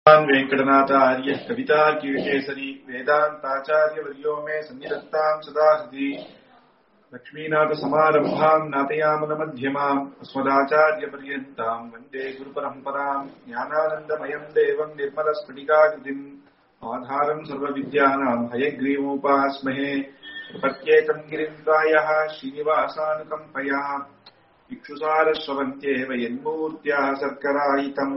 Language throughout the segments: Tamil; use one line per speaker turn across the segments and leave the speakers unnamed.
श्रीमान् वेङ्कटनाथार्य कवितार्किकेसरी वेदान्ताचार्यवर्यो मे सन्निधत्ताम् सदा सति लक्ष्मीनाथसमारम्भाम् नाथयामनमध्यमाम् अस्मदाचार्यपर्यन्ताम् वन्दे गुरुपरम्पराम् ज्ञानानन्दमयम् देवम् निर्मलस्फटिकाकृतिम् आधारम् सर्वविद्यानाम् हयग्रीवोपास्महे प्रत्येकम् गिरिन्द्रायः श्रीनिवासानुकम्पया इक्षुसारस्वन्त्येव यन्मूर्त्याः சர்க்கராயிதம்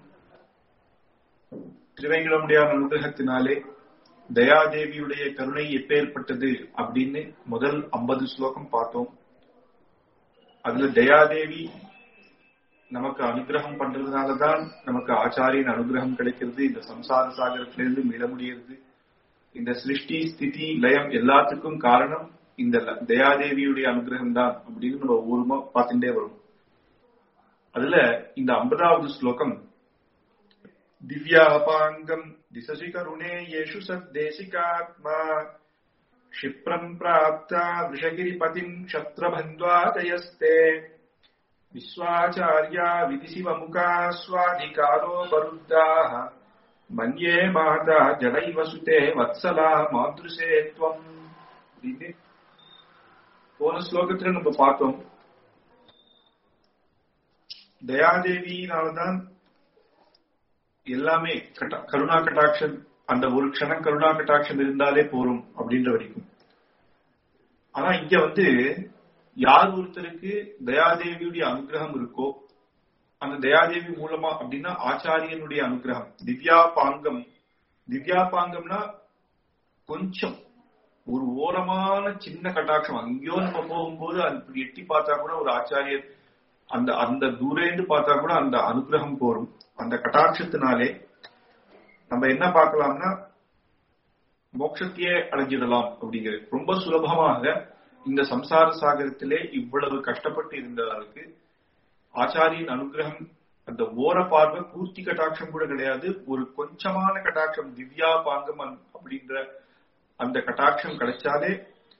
திருவேங்கடமுடியார் அனுகிரகத்தினாலே தயாதேவியுடைய கருணை எப்பேற்பட்டது அப்படின்னு முதல் ஐம்பது ஸ்லோகம் பார்த்தோம் அதுல தயாதேவி நமக்கு அனுகிரகம் பண்றதுனாலதான் நமக்கு ஆச்சாரியின் அனுகிரகம் கிடைக்கிறது இந்த சம்சார சாகரத்திலிருந்து மீள முடியுது இந்த சிருஷ்டி ஸ்திதி லயம் எல்லாத்துக்கும் காரணம் இந்த தயாதேவியுடைய அனுகிரகம் தான் அப்படின்னு நம்ம ஒவ்வொருமா பார்த்துட்டே வரும் அதுல இந்த ஐம்பதாவது ஸ்லோகம் दिव्यापाङ्गम् दिशसि करुणे येषु सद्देशिकात्मा क्षिप्रम् प्राप्ता वृषगिरिपतिम् क्षत्रबन्ध्वादयस्ते विश्वाचार्या विधिशिवमुखा स्वाधिकारो वरुद्धाः मन्ये माता जडैव सुते वत्सला मातृसे त्वम् அப்படின்னு போன ஸ்லோகத்துல நம்ம பார்த்தோம் தயாதேவியினால்தான் எல்லாமே கருணா கட்டாட்சம் அந்த ஒரு க்ஷணம் கருணா கட்டாட்சம் இருந்தாலே போரும் அப்படின்ற வரைக்கும் ஆனா இங்க வந்து யார் ஒருத்தருக்கு தயாதேவியுடைய அனுகிரகம் இருக்கோ அந்த தயாதேவி மூலமா அப்படின்னா ஆச்சாரியனுடைய அனுகிரகம் திவ்யா பாங்கம் திவ்யா பாங்கம்னா கொஞ்சம் ஒரு ஓரமான சின்ன கட்டாட்சம் அங்கேயோ நம்ம போகும்போது அது எட்டி பார்த்தா கூட ஒரு ஆச்சாரியர் அந்த அந்த தூரேந்து பார்த்தா கூட அந்த அனுகிரகம் போரும் அந்த கட்டாட்சத்தினாலே நம்ம என்ன பார்க்கலாம்னா மோட்சத்தையே அடைஞ்சிடலாம் அப்படிங்கிறது ரொம்ப சுலபமாக இந்த சம்சார சாகரத்திலே இவ்வளவு கஷ்டப்பட்டு இருந்தவர்களுக்கு ஆச்சாரியின் அனுகிரகம் அந்த ஓர பார்வை பூர்த்தி கட்டாட்சம் கூட கிடையாது ஒரு கொஞ்சமான கட்டாட்சம் திவ்யா பாங்கம் அப்படின்ற அந்த கட்டாட்சம் கிடைச்சாலே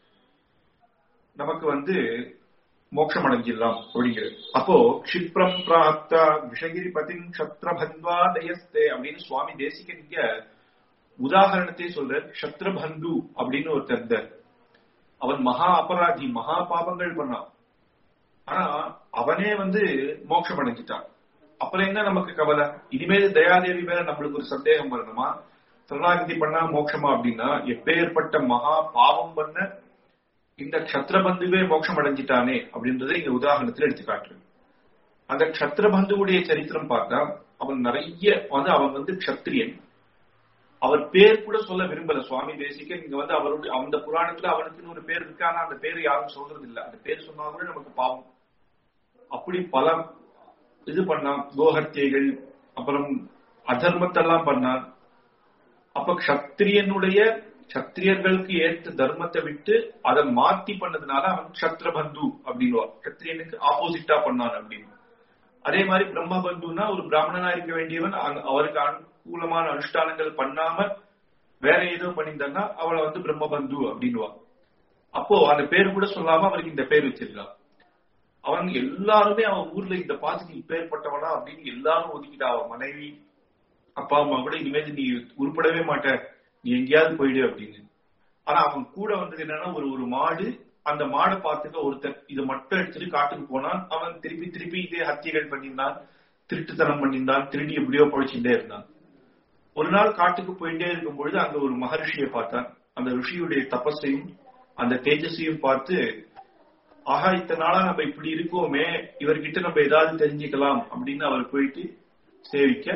நமக்கு வந்து மோட்சம் அடைஞ்சிடலாம் அப்படிங்கிறது அப்போ க்ஷிப்ரம் பிராப்தா விஷகிரி பதின் க்ஷத்ரபந்த்வா தயஸ்தே அப்படின்னு சுவாமி தேசிகன் இங்க உதாகரணத்தை சொல்ற க்ஷத்ரபந்து அப்படின்னு ஒருத்தர் இருந்தார் அவன் மகா அபராதி மகா பாபங்கள் பண்ணான் ஆனா அவனே வந்து மோட்சம் அடைஞ்சிட்டான் அப்புறம் என்ன நமக்கு கவலை இனிமேல் தயாதேவி மேல நம்மளுக்கு ஒரு சந்தேகம் வரணுமா சரணாகதி பண்ணா மோட்சமா அப்படின்னா எப்பேற்பட்ட மகா பாவம் பண்ண இந்த கஷத்திரபந்துவே மோட்சம் அடைஞ்சிட்டானே அப்படின்றத இங்க உதாரணத்துல எடுத்து காட்டுறேன் அந்த கஷத்திரபந்துவுடைய சரித்திரம் பார்த்தா அவன் நிறைய வந்து அவன் வந்து கஷத்திரியன் அவர் பேர் கூட சொல்ல விரும்பல சுவாமி தேசிக இங்க வந்து அவருடைய அந்த புராணத்துல அவனுக்குன்னு ஒரு பேர் இருக்கு ஆனா அந்த பேர் யாரும் சொல்றது இல்ல அந்த பேர் சொன்னா கூட நமக்கு பாவம் அப்படி பல இது பண்ணான் கோஹத்தியைகள் அப்புறம் அதர்மத்தெல்லாம் பண்ணான் அப்ப கஷத்திரியனுடைய கத்திரியர்களுக்கு ஏற்ற தர்மத்தை விட்டு அதை மாத்தி பண்ணதுனால அவன் கஷத்திரபந்து அப்படின்வான் கத்திரியனுக்கு ஆப்போசிட்டா பண்ணான் அப்படின்னு அதே மாதிரி பிரம்மபந்துனா ஒரு பிராமணனா இருக்க வேண்டியவன் அவருக்கு அனுகூலமான அனுஷ்டானங்கள் பண்ணாம வேற ஏதோ பண்ணியிருந்தான்னா அவளை வந்து பிரம்மபந்து அப்படின்வான் அப்போ அந்த பேர் கூட சொல்லாம அவருக்கு இந்த பேர் வச்சிருக்கான் அவன் எல்லாருமே அவன் ஊர்ல இந்த பாசிக்கு இப்பேற்பட்டவனா அப்படின்னு எல்லாரும் ஒதுக்கிட்டா அவன் மனைவி அப்பா அம்மா கூட இனிமேல் நீ உருப்படவே மாட்ட நீ எங்கேயாவது போயிடு அப்படின்னு ஆனா அவன் கூட வந்தது என்னன்னா ஒரு ஒரு மாடு அந்த மாடை பார்த்துக்க ஒருத்தன் இதை மட்டும் எடுத்துட்டு காட்டுக்கு போனான் அவன் திருப்பி திருப்பி இதே ஹத்தியகள் பண்ணியிருந்தான் திருட்டுத்தனம் பண்ணியிருந்தான் திருடி எப்படியோ பழிச்சுட்டே இருந்தான் ஒரு நாள் காட்டுக்கு போயிட்டே இருக்கும் பொழுது அங்க ஒரு மகர்ஷியை பார்த்தான் அந்த ரிஷியுடைய தபஸையும் அந்த தேஜஸையும் பார்த்து ஆஹா இத்தனை நாளா நம்ம இப்படி இருக்கோமே இவர்கிட்ட நம்ம ஏதாவது தெரிஞ்சுக்கலாம் அப்படின்னு அவர் போயிட்டு சேவிக்க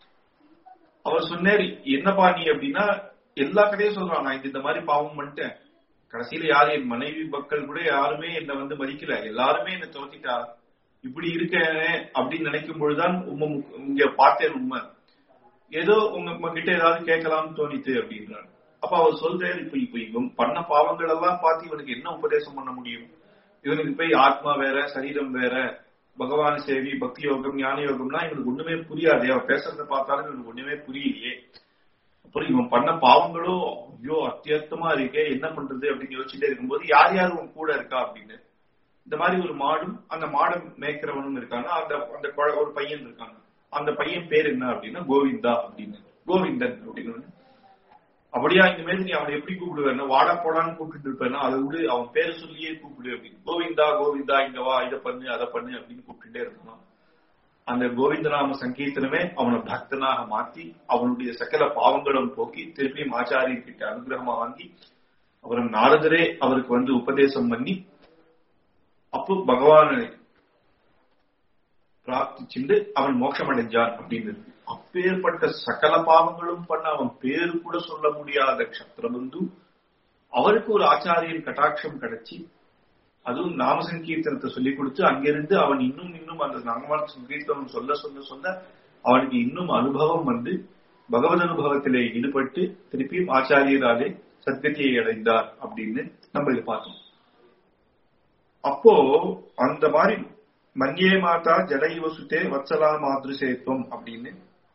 அவர் சொன்னார் என்னப்பா நீ அப்படின்னா எல்லா கதையும் சொல்றான் நான் இந்த மாதிரி பாவம் பண்ணிட்டேன் கடைசியில யாரு என் மனைவி மக்கள் கூட யாருமே என்ன வந்து மதிக்கல எல்லாருமே என்ன தோத்திட்டா இப்படி இருக்கேன் அப்படின்னு நினைக்கும் பொழுதுதான் உண்மை இங்க பார்த்தேன் உண்மை ஏதோ உங்க கிட்ட ஏதாவது கேட்கலாம்னு தோணித்து அப்படின்றார் அப்ப அவர் சொல்றாரு இப்ப இப்ப இவன் பண்ண பாவங்கள் எல்லாம் பார்த்து இவனுக்கு என்ன உபதேசம் பண்ண முடியும் இவனுக்கு போய் ஆத்மா வேற சரீரம் வேற பகவான் சேவி பக்தி யோகம் ஞான யோகம்னா இவனுக்கு ஒண்ணுமே புரியாது அவன் பேசுறத பார்த்தாலும் இவனுக்கு ஒண்ணுமே புரியலையே அப்புறம் இவன் பண்ண பாவங்களோ ஐயோ அத்தியர்த்தமா இருக்கே என்ன பண்றது அப்படின்னு யோசிச்சுட்டே இருக்கும்போது யார் யார் உன் கூட இருக்கா அப்படின்னு இந்த மாதிரி ஒரு மாடும் அந்த மாடை மேய்க்கிறவனும் இருக்காங்க அந்த அந்த ஒரு பையன் இருக்காங்க அந்த பையன் பேர் என்ன அப்படின்னா கோவிந்தா அப்படின்னு கோவிந்தன் அப்படின்னு அப்படியா இனிமேல் நீ அவனை எப்படி கூப்பிடுவேன்னா வாடா போடான்னு கூப்பிட்டு இருப்பேன்னா அதை விடு அவன் பேரை சொல்லியே கூப்பிடு அப்படின்னு கோவிந்தா கோவிந்தா இங்க வா இதை பண்ணு அதை பண்ணு அப்படின்னு கூப்பிட்டுட்டே இருக்கணும் அந்த கோவிந்தநாம சங்கீர்த்தனமே அவனை பக்தனாக மாத்தி அவனுடைய சகல பாவங்களும் போக்கி திருப்பியும் ஆச்சாரியர் கிட்ட அனுகிரகமா வாங்கி அப்புறம் நாரதரே அவருக்கு வந்து உபதேசம் பண்ணி அப்போ பகவானை பிரார்த்திச்சுண்டு அவன் மோட்சம் அடைஞ்சான் அப்படின்னு இருக்கு அப்பேற்பட்ட சகல பாவங்களும் பண்ண அவன் பேரு கூட சொல்ல முடியாத கஷத்திரபந்து அவருக்கு ஒரு ஆச்சாரியன் கட்டாட்சம் கிடைச்சி அதுவும் நாம சங்கீர்த்தனத்தை சொல்லி கொடுத்து அங்கிருந்து அவன் இன்னும் இன்னும் அந்த நாம சங்கீர்த்தனம் சொல்ல சொல்ல சொல்ல அவனுக்கு இன்னும் அனுபவம் வந்து பகவத் அனுபவத்திலே ஈடுபட்டு திருப்பியும் ஆச்சாரியராலே சத்கதியை அடைந்தார் அப்படின்னு நம்ம இதை பார்த்தோம் அப்போ அந்த மாதிரி மன்யே மாதா ஜடை வசுத்தே வத்சலா மாத்ருசேத்வம் அப்படின்னு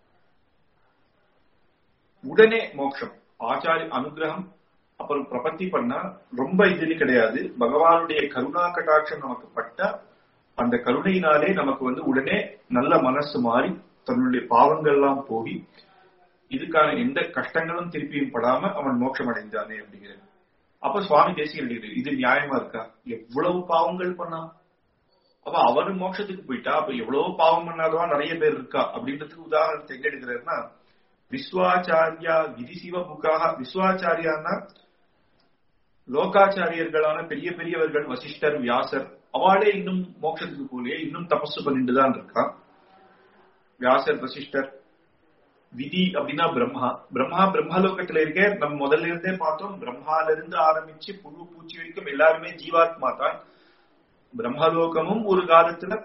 உடனே மோட்சம் ஆச்சாரிய அனுகிரகம் அப்புறம் பிரபத்தி பண்ணா ரொம்ப இதுன்னு கிடையாது பகவானுடைய கருணா கட்டாட்சம் நமக்கு பட்டா அந்த கருணையினாலே நமக்கு வந்து உடனே நல்ல மனசு மாறி தன்னுடைய பாவங்கள் எல்லாம் போகி இதுக்கான எந்த கஷ்டங்களும் திருப்பியும் படாம அவன் மோட்சம் அடைந்தானே அப்படிங்கிறது அப்ப சுவாமி தேசிகர் இது நியாயமா இருக்கா எவ்வளவு பாவங்கள் பண்ணா அப்ப அவரு மோட்சத்துக்கு போயிட்டா அப்ப எவ்வளவு பாவம் பண்ணாதவா நிறைய பேர் இருக்கா அப்படின்றதுக்கு உதாரணத்தை எங்க எடுக்கிறாருன்னா விஸ்வாச்சாரியா விதி சிவ புக்காக விஸ்வாச்சாரியான்னா லோகாச்சாரியர்களான பெரிய பெரியவர்கள் வசிஷ்டர் வியாசர் அவளே இன்னும் மோட்சத்துக்கு போலே இன்னும் தபசு பண்ணிட்டு தான் இருக்கான் வியாசர் வசிஷ்டர் விதி அப்படின்னா பிரம்மா பிரம்மா பிரம்மலோகத்துல இருக்க நம்ம முதல்ல இருந்தே பார்த்தோம் பிரம்மால இருந்து ஆரம்பிச்சு புழு பூச்சி வரைக்கும் எல்லாருமே ஜீவாத்மா தான் பிரம்மலோகமும் ஒரு காலத்துல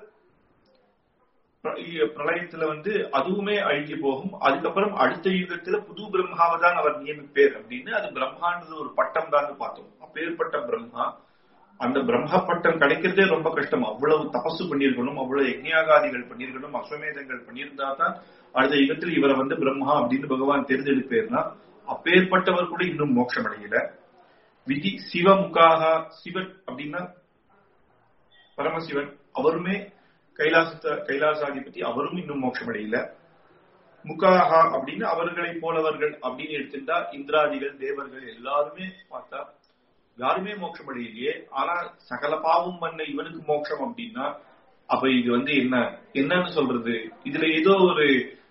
பிரளயத்துல வந்து அதுவுமே அழுகி போகும் அதுக்கப்புறம் அடுத்த யுகத்துல புது பிரம்மாவை தான் அவர் நியமிப்பேர் அப்படின்னு அது பிரம்மான்றது ஒரு பட்டம் தான் பார்த்தோம் அப்பேற்பட்ட பிரம்மா அந்த பிரம்ம பட்டம் கிடைக்கிறதே ரொம்ப கஷ்டம் அவ்வளவு தபசு பண்ணியிருக்கணும் அவ்வளவு யஜ்ஞாகாதிகள் பண்ணியிருக்கணும் அஸ்வமேதங்கள் பண்ணியிருந்தா தான் அடுத்த யுகத்தில் இவரை வந்து பிரம்மா அப்படின்னு பகவான் தேர்ந்தெடுப்பேர்னா அப்பேற்பட்டவர் கூட இன்னும் மோட்சம் அடையல விதி சிவமுகாக சிவன் அப்படின்னா பரமசிவன் அவருமே கைலாசத்தை கைலாசாதிபதி அவரும் இன்னும் மோட்சம் அடையல முகாஹா அப்படின்னு அவர்களை போலவர்கள் அப்படின்னு எடுத்துட்டா இந்திராதிகள் தேவர்கள் எல்லாருமே பார்த்தா யாருமே மோட்சம் அடையலையே ஆனா சகல பாவம் பண்ண இவனுக்கு மோட்சம் அப்படின்னா அப்ப இது வந்து என்ன என்னன்னு சொல்றது இதுல ஏதோ ஒரு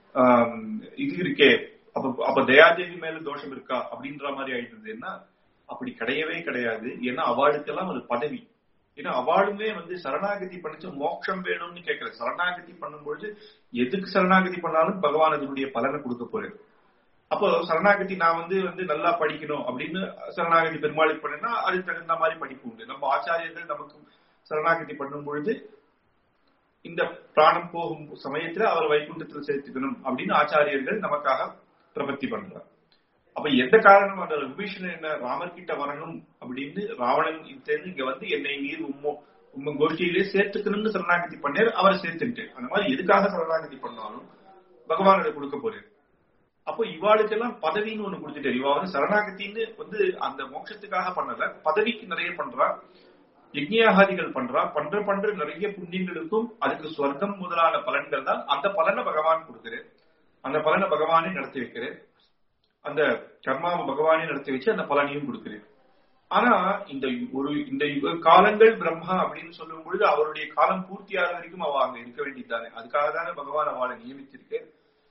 இது இருக்கே அப்ப அப்ப தயாதேவி மேல தோஷம் இருக்கா அப்படின்ற மாதிரி ஆயிடுதுன்னா அப்படி கிடையவே கிடையாது ஏன்னா அவளுக்கெல்லாம் ஒரு பதவி ஏன்னா அவளுமே வந்து சரணாகதி பண்ணிச்சு மோட்சம் வேணும்னு கேட்கல சரணாகதி பண்ணும்பொழுது எதுக்கு சரணாகதி பண்ணாலும் பகவான் அதனுடைய பலனை கொடுக்க போறது அப்போ சரணாகதி நான் வந்து வந்து நல்லா படிக்கணும் அப்படின்னு சரணாகதி பெருமாளுக்கு பண்ணா அதுக்கு தகுந்த மாதிரி படிப்பு உண்டு நம்ம ஆச்சாரியர்கள் நமக்கு சரணாகதி பண்ணும் பொழுது இந்த பிராணம் போகும் சமயத்துல அவர் வைகுண்டத்தில் சேர்த்துக்கணும் அப்படின்னு ஆச்சாரியர்கள் நமக்காக பிரபத்தி பண்றார் அப்ப எந்த காரணம் அந்த விபீஷணன் என்ன ராமர் கிட்ட வரணும் அப்படின்னு ராவணன் இங்க வந்து என்னை நீர் உம்மோ உம்ம கோஷ்டியிலே சேர்த்துக்கணும்னு சரணாகதி பண்ணார் அவரை சேர்த்துட்டு அந்த மாதிரி எதுக்காக சரணாகதி பண்ணாலும் பகவான் அதை கொடுக்க போறாரு அப்போ இவாளுக்கெல்லாம் பதவின்னு ஒண்ணு கொடுத்துட்டாரு இவா வந்து சரணாகத்தின்னு வந்து அந்த மோட்சத்துக்காக பண்ணல பதவிக்கு நிறைய பண்றா யஜ்யாகாதிகள் பண்றா பண்ற பண்ற நிறைய புண்ணியங்களுக்கும் அதுக்கு ஸ்வர்க்கம் முதலான பலன்கள் தான் அந்த பலனை பகவான் கொடுக்கிறார் அந்த பலனை பகவானே நடத்தி வைக்கிறார் அந்த கர்மாவை பகவானே நடத்தி வச்சு அந்த பலனையும் கொடுக்கிறார் ஆனா இந்த ஒரு இந்த யுக காலங்கள் பிரம்மா அப்படின்னு சொல்லும் பொழுது அவருடைய காலம் பூர்த்தியாக வரைக்கும் அவ அங்க இருக்க வேண்டியதுதானே அதுக்காக தானே பகவான் அவளை நியமித்திருக்கு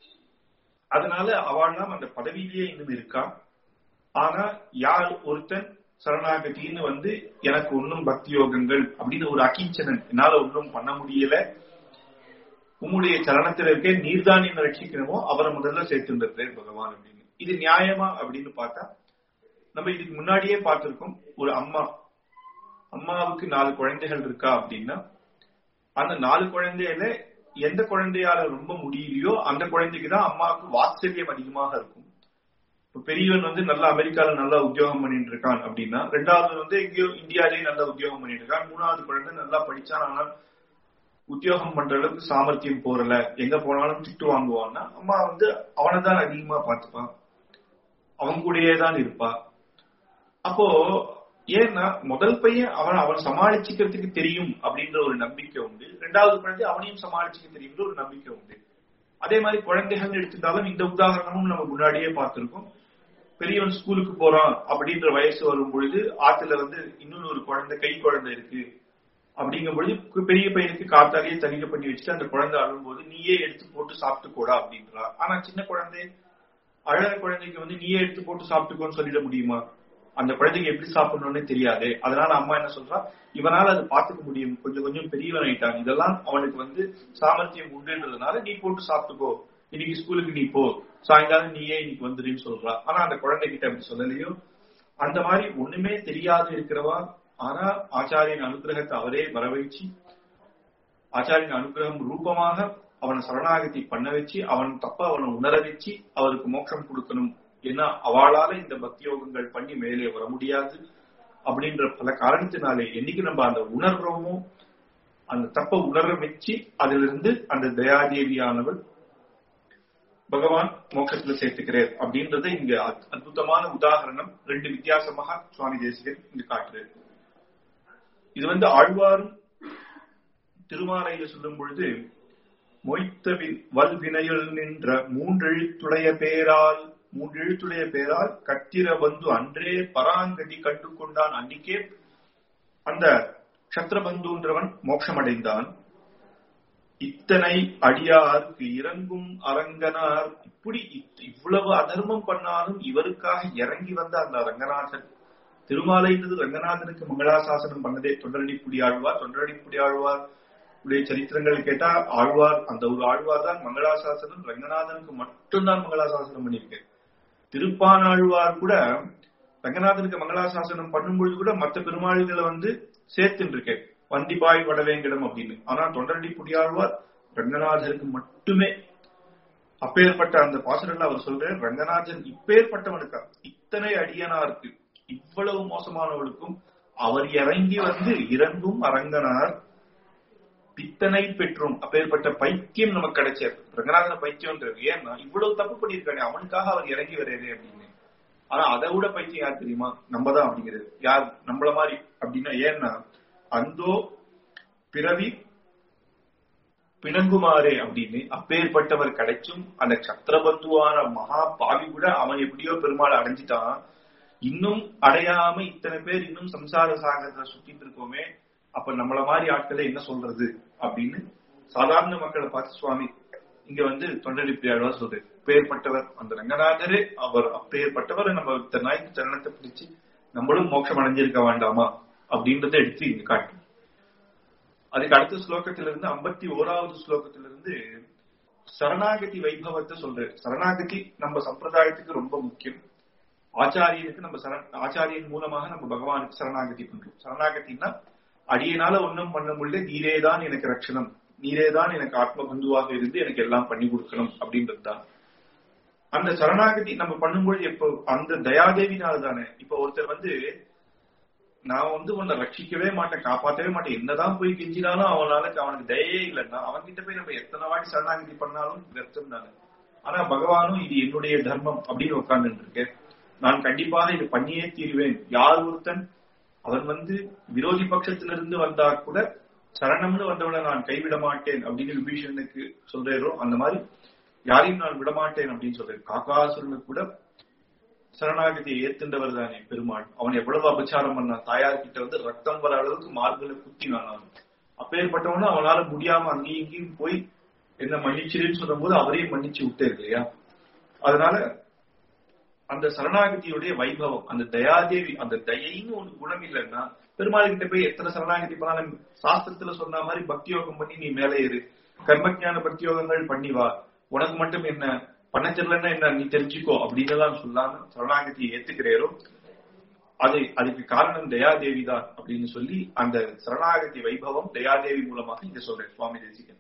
அதனால அவள்லாம் அந்த பதவியிலேயே இன்னும் இருக்கா ஆனா யார் ஒருத்தன் சரணாகதின்னு வந்து எனக்கு ஒன்னும் பக்தி யோகங்கள் அப்படின்னு ஒரு அகிஞ்சனன் என்னால ஒன்றும் பண்ண முடியல உம்முடைய சரணத்தில் இருக்க நீர்தான் என்ன ரட்சிக்கணுமோ அவரை முதல்ல சேர்த்துருந்தார் பகவான் அப்படின்னு இது நியாயமா அப்படின்னு பார்த்தா நம்ம இதுக்கு முன்னாடியே பார்த்திருக்கோம் ஒரு அம்மா அம்மாவுக்கு நாலு குழந்தைகள் இருக்கா அப்படின்னா அந்த நாலு குழந்தையில எந்த குழந்தையால ரொம்ப முடியலையோ அந்த குழந்தைக்கு தான் அம்மாவுக்கு வாத்சல்யம் அதிகமாக இருக்கும் இப்ப பெரியவன் வந்து நல்லா அமெரிக்கால நல்லா உத்தியோகம் பண்ணிட்டு இருக்கான் அப்படின்னா ரெண்டாவது வந்து எங்கேயோ இந்தியாலேயே நல்லா உத்தியோகம் பண்ணிட்டு இருக்கான் மூணாவது குழந்தை நல்லா படிச்சான் ஆனால் உத்தியோகம் பண்ற அளவுக்கு சாமர்த்தியம் போறல எங்க போனாலும் திட்டு வாங்குவான்னா அம்மா வந்து அவனை தான் அதிகமா பார்த்துப்பான் அவன் கூடயே தான் இருப்பா அப்போ ஏன்னா முதல் பையன் அவன் அவன் சமாளிச்சுக்கிறதுக்கு தெரியும் அப்படின்ற ஒரு நம்பிக்கை உண்டு ரெண்டாவது குழந்தை அவனையும் சமாளிச்சுக்க தெரியுன்ற ஒரு நம்பிக்கை உண்டு அதே மாதிரி குழந்தைகள் எடுத்துட்டாலும் இந்த உதாரணமும் நம்ம முன்னாடியே பார்த்திருக்கோம் பெரியவன் ஸ்கூலுக்கு போறான் அப்படின்ற வயசு வரும் பொழுது ஆத்துல வந்து இன்னொன்னு ஒரு குழந்தை கை குழந்தை இருக்கு அப்படிங்கும் பொழுது கு- பெரிய பையனுக்கு காத்தாலேயே தனிக்க பண்ணி வச்சுட்டு அந்த குழந்தை அழும்போது நீயே எடுத்து போட்டு சாப்பிட்டுக்கோடா அப்படின்றா ஆனா சின்ன குழந்தை அழற குழந்தைக்கு வந்து நீயே எடுத்து போட்டு சாப்பிட்டுக்கோன்னு சொல்லிட முடியுமா அந்த குழந்தைக்கு எப்படி சாப்பிடணும்னே தெரியாது அதனால அம்மா என்ன சொல்றா இவனால அது பாத்துக்க முடியும் கொஞ்சம் கொஞ்சம் பெரியவன் ஆயிட்டான் இதெல்லாம் அவனுக்கு வந்து சாமர்த்தியம் உண்டுன்றதுனால நீ போட்டு சாப்பிட்டுக்கோ இன்னைக்கு ஸ்கூலுக்கு நீ போ சாயங்காலம் நீயே இன்னைக்கு வந்துடுன்னு சொல்றா ஆனா அந்த குழந்தை கிட்ட அப்படி சொல்லலையோ அந்த மாதிரி ஒண்ணுமே தெரியாது இருக்கிறவா ஆனா ஆச்சாரியன் அனுகிரகத்தை அவரே வரவழைச்சு ஆச்சாரியன் அனுகிரகம் ரூபமாக அவனை சரணாகதி பண்ண வச்சு அவன் தப்ப அவனை உணர வச்சு அவருக்கு மோட்சம் கொடுக்கணும் ஏன்னா அவளால இந்த பக்தி யோகங்கள் பண்ணி மேலே வர முடியாது அப்படின்ற பல காரணத்தினாலே என்னைக்கு நம்ம அந்த உணர்றோமோ அந்த தப்ப உணர வச்சு அதிலிருந்து அந்த தயாதேவியானவள் பகவான் மோட்சத்துல சேர்த்துக்கிறார் அப்படின்றத இங்க அத்- அற்புதமான உதாரணம் ரெண்டு வித்தியாசமாக சுவாமி தேசிகர் இங்க காட்டுறாரு இது வந்து ஆழ்வாரும் திருமாலையில சொல்லும் பொழுது மொய்த்த வி- வல்வினையுள் நின்ற மூன்றெழுத்துடைய பேரால் மூன்றெழுத்துடைய பேரால் கத்திர வந்து அன்றே பராங்கதி கண்டு கொண்டான் அன்னிக்கே அந்த சத்ரபந்துன்றவன் மோட்சமடைந்தான் இத்தனை அடியாருக்கு இறங்கும் அரங்கனார் இப்படி இத்- இவ்வளவு அதர்மம் பண்ணாலும் இவருக்காக இறங்கி வந்த அந்த ரங்கநாதன் திருமாலைன்றது ரங்கநாதனுக்கு மங்களாசாசனம் பண்ணதே தொண்டரடிப்புடி ஆழ்வார் தொண்டரடிப்புடி ஆழ்வார் உடைய சரித்திரங்கள் கேட்டா ஆழ்வார் அந்த ஒரு ஆழ்வார் தான் மங்களாசாசனம் ரங்கநாதனுக்கு மட்டும்தான் மங்களாசாசனம் பண்ணியிருக்கு திருப்பான் ஆழ்வார் கூட ரங்கநாதனுக்கு மங்களாசாசனம் பண்ணும்பொழுது கூட மற்ற பெருமாள்களை வந்து சேர்த்துன்னு இருக்கேன் வந்திபாய் வடவேங்கடம் அப்படின்னு ஆனா தொண்டரடி புடியாழ்வார் ரங்கநாதருக்கு மட்டுமே அப்பேற்பட்ட அந்த பாசுரல்ல அவர் சொல்றார் ரங்கநாதன் இப்பேற்பட்டவனுக்கா இத்தனை அடியனாருக்கு இவ்வளவு மோசமானவளுக்கும் அவர் இறங்கி வந்து இறங்கும் அரங்கனார் பித்தனை பெற்றும் அப்பேற்பட்ட பைத்தியம் நமக்கு கிடைச்சார் ரங்கநாதன பைத்தியம்ன்றது ஏன்னா இவ்வளவு தப்பு பண்ணியிருக்கானே அவனுக்காக அவர் இறங்கி வர்றாரு அப்படின்னு ஆனா அதை விட பைத்தியம் யார் தெரியுமா நம்ம தான் அப்படிங்கிறது யார் நம்மள மாதிரி அப்படின்னா ஏன்னா அந்தோ பிறவி பிணங்குமாறே அப்படின்னு அப்பேற்பட்டவர் கிடைச்சும் அந்த சத்திரபந்துவான மகா பாவி கூட அவன் எப்படியோ பெருமாள் அடைஞ்சிட்டான் இன்னும் அடையாம இத்தனை பேர் இன்னும் சம்சார சாகரத்துல சுத்திட்டு இருக்கோமே அப்ப நம்மள மாதிரி ஆட்களை என்ன சொல்றது அப்படின்னு சாதாரண மக்களை பார்த்து சுவாமி இங்க வந்து தொண்டடிப்பியாளா சொல்றது பேர்பட்டவர் அந்த ரங்கநாதரே அவர் அப்பேற்பட்டவர் நம்ம இத்தனை நாய்க்கு சரணத்தை பிடிச்சு நம்மளும் மோட்சம் அடைஞ்சிருக்க வேண்டாமா அப்படின்றத எடுத்து இங்க காட்டும் அதுக்கு அடுத்த ஸ்லோகத்திலிருந்து ஐம்பத்தி ஓராவது ஸ்லோகத்திலிருந்து சரணாகதி வைபவத்தை சொல்றாரு சரணாகதி நம்ம சம்பிரதாயத்துக்கு ரொம்ப முக்கியம் ஆச்சாரியனுக்கு நம்ம சரண ஆச்சாரியன் மூலமாக நம்ம பகவானுக்கு சரணாகதி பண்றோம் சரணாகதினா அடியனால ஒண்ணும் பண்ண முடியல நீரேதான் எனக்கு ரட்சணம் நீரேதான் எனக்கு ஆத்ம பந்துவாக இருந்து எனக்கு எல்லாம் பண்ணி கொடுக்கணும் அப்படின்றது தான் அந்த சரணாகதி நம்ம பண்ணும்பொழுது இப்போ அந்த தயாதேவினால தானே இப்ப ஒருத்தர் வந்து நான் வந்து உன்னை ரட்சிக்கவே மாட்டேன் காப்பாத்தவே மாட்டேன் என்னதான் போய் கெஞ்சினாலும் அவனால அவனுக்கு தயவே இல்லைன்னா அவன்கிட்ட போய் நம்ம எத்தனை வாட்டி சரணாகதி பண்ணாலும் வியர்த்தம் தானே ஆனா பகவானும் இது என்னுடைய தர்மம் அப்படின்னு உட்கார்ந்துட்டு இருக்கேன் நான் கண்டிப்பாக இது பண்ணியே தீருவேன் யார் ஒருத்தன் அவன் வந்து விரோதி பட்சத்திலிருந்து வந்தா கூட சரணம்னு வந்தவனை நான் கைவிட மாட்டேன் அப்படின்னு விபீஷணனுக்கு சொல்றேரோ அந்த மாதிரி யாரையும் நான் விடமாட்டேன் அப்படின்னு சொல்றேன் காக்காசுரனுக்கு கூட சரணாகதியை ஏத்துண்டவர் தானே பெருமாள் அவன் எவ்வளவு அபச்சாரம் பண்ணான் தாயார் கிட்ட வந்து ரத்தம் வர அளவுக்கு மார்பில குத்தினான் அவன் அப்பேற்பட்டவனும் அவனால முடியாம அங்கேயும் இங்கேயும் போய் என்ன மன்னிச்சிருன்னு சொல்லும் போது அவரையும் மன்னிச்சு விட்டாரு இல்லையா அதனால அந்த சரணாகதியுடைய வைபவம் அந்த தயாதேவி அந்த தயைன்னு ஒரு குணம் இல்லைன்னா பெருமாள் கிட்ட போய் எத்தனை சரணாகதி பண்ணாலும் சாஸ்திரத்துல சொன்ன மாதிரி பக்தி யோகம் பண்ணி நீ மேலே ஏறு கர்மஜான பக்தி யோகங்கள் பண்ணி வா உனக்கு மட்டும் என்ன பண்ண தெரியலன்னா என்ன நீ தெரிஞ்சுக்கோ அப்படின்னு எல்லாம் சொல்லாம சரணாகதியை ஏத்துக்கிறேரோ அது அதுக்கு காரணம் தயாதேவி தான் அப்படின்னு சொல்லி அந்த சரணாகதி வைபவம் தயாதேவி மூலமாக இங்க சொல்றேன் சுவாமி தேசிகன்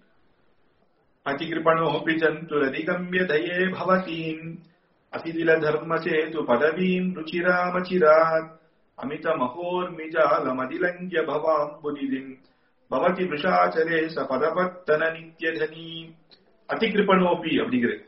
அதிகிருபணோபி ஜந்துரதிகம்பிய தயே பவதீம் அதிதில தர்மசேது பதவீம் ருச்சிராமச்சிராத் அமித மகோர்மிஜாலமதிலங்கிய பவாம்புனிதின் பவதி விஷாச்சரே ச பதபத்தன நித்யதனி அதிகிருபணோபி அப்படிங்கிறது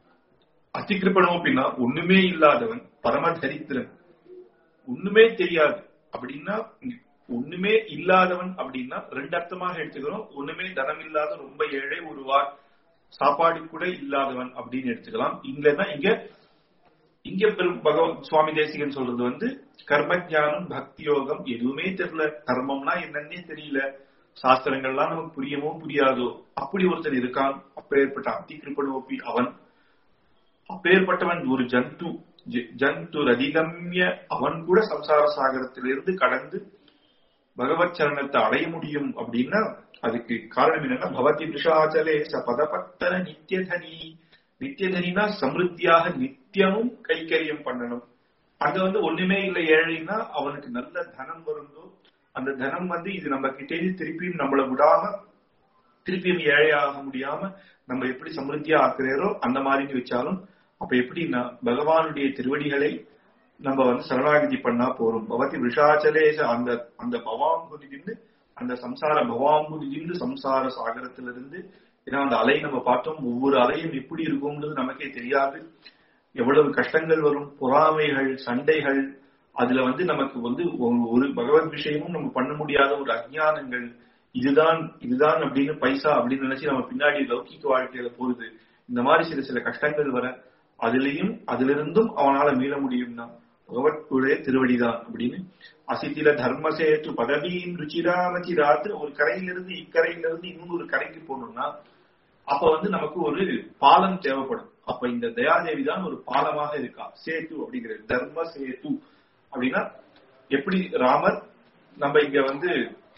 அதிகிருபணோபின்னா ஒண்ணுமே இல்லாதவன் பரம தரித்திரன் ஒண்ணுமே தெரியாது அப்படின்னா ஒண்ணுமே இல்லாதவன் அப்படின்னா ரெண்டு அர்த்தமாக எடுத்துக்கிறோம் ஒண்ணுமே தனம் இல்லாத ரொம்ப ஏழை ஒருவார் சாப்பாடு கூட இல்லாதவன் அப்படின்னு எடுத்துக்கலாம் இங்கனா இங்க இங்க பெரும் பகவான் சுவாமி தேசிகன் சொல்றது வந்து கர்ம ஞானம் பக்தி யோகம் எதுவுமே தெரியல கர்மம்னா என்னன்னே தெரியல சாஸ்திரங்கள்லாம் நமக்கு புரியமோ புரியாதோ அப்படி ஒருத்தன் இருக்கான் அப்பேற்பட்ட அத்தி கிருப்பணோப்பி அவன் அப்பேற்பட்டவன் ஒரு ஜந்து ஜந்து அதிகம்ய அவன் கூட சம்சார சாகரத்திலிருந்து கடந்து பகவத் சரணத்தை அடைய முடியும் அப்படின்னா அதுக்கு காரணம் என்னன்னா பவதி விஷாச்சலே ச பதபத்தன நித்தியதனி நித்தியதனினா சமிருத்தியாக நித்தியமும் கைக்கரியம் பண்ணணும் அங்க வந்து ஒண்ணுமே இல்லை ஏழைன்னா அவனுக்கு நல்ல தனம் வருந்தோ அந்த தனம் வந்து இது நம்ம கிட்டே திருப்பியும் நம்மள விடாம திருப்பியும் ஏழையாக முடியாம நம்ம எப்படி சமிருத்தியா ஆக்குறாரோ அந்த மாதிரி வச்சாலும் அப்ப எப்படின்னா பகவானுடைய திருவடிகளை நம்ம வந்து சரணாகதி பண்ணா போறோம் பவதி விஷாச்சலேச அந்த அந்த பவாம்புதிந்து அந்த சம்சார பவாம்புதிந்து சம்சார சாகரத்திலிருந்து ஏன்னா அந்த அலை நம்ம பார்த்தோம் ஒவ்வொரு அலையும் எப்படி இருக்கும்ன்றது நமக்கே தெரியாது எவ்வளவு கஷ்டங்கள் வரும் பொறாமைகள் சண்டைகள் அதுல வந்து நமக்கு வந்து ஒரு பகவத் விஷயமும் நம்ம பண்ண முடியாத ஒரு அஜ்ஞானங்கள் இதுதான் இதுதான் அப்படின்னு பைசா அப்படின்னு நினைச்சு நம்ம பின்னாடி லௌகிக்க வாழ்க்கையில போகுது இந்த மாதிரி சில சில கஷ்டங்கள் வர அதுலயும் அதிலிருந்தும் அவனால மீள முடியும்னா பகவத்துடைய திருவடிதான் அப்படின்னு அசித்தில தர்மசேத்து பதவியின் ருச்சிராமச்சிராத்து ஒரு கரையிலிருந்து இக்கரையிலிருந்து இன்னொரு கரைக்கு போகணும்னா அப்ப வந்து நமக்கு ஒரு பாலம் தேவைப்படும் அப்ப இந்த தயாதேவி தான் ஒரு பாலமாக இருக்கா சேத்து அப்படிங்கிறது தர்ம சேத்து அப்படின்னா எப்படி ராமர் நம்ம இங்க வந்து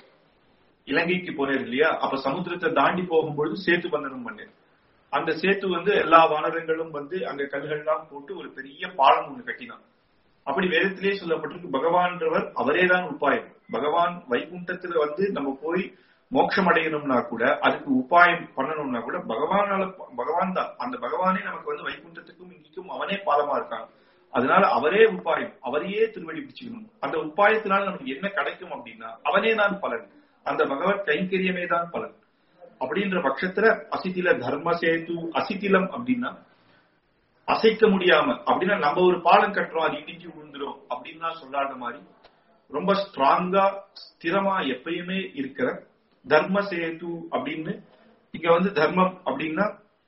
இலங்கைக்கு போனேன் இல்லையா அப்ப சமுத்திரத்தை தாண்டி போகும்பொழுது சேத்து பந்தனம் பண்ணேன் அந்த சேத்து வந்து எல்லா வானரங்களும் வந்து அங்க கல்கள்லாம் போட்டு ஒரு பெரிய பாலம் ஒண்ணு கட்டினான் அப்படி வேதத்திலே சொல்லப்பட்டிருக்கு பகவான்றவர் அவரே தான் உபாயம் பகவான் வைகுண்டத்துல வந்து நம்ம போய் மோட்சம் அடையணும்னா கூட அதுக்கு உபாயம் பண்ணணும்னா கூட பகவானால பகவான் தான் அந்த பகவானே நமக்கு வந்து வைகுண்டத்துக்கும் இங்கும் அவனே பாலமா இருக்கான் அதனால அவரே உபாயம் அவரையே திருவடி பிடிச்சுக்கணும் அந்த உபாயத்தினால நமக்கு என்ன கிடைக்கும் அப்படின்னா அவனே தான் பலன் அந்த பகவத் கைங்கரியமே தான் பலன் அப்படின்ற பட்சத்துல அசித்தில தர்ம சேது அசித்திலம் அப்படின்னா அசைக்க முடியாம அப்படின்னா நம்ம ஒரு பாலம் கட்டுறோம் அது இடிஞ்சு விழுந்துரும் அப்படின்னு சொல்லாத மாதிரி ரொம்ப ஸ்ட்ராங்கா ஸ்திரமா எப்பயுமே இருக்கிற தர்ம சேது அப்படின்னு இங்க வந்து தர்மம் அப்படின்னா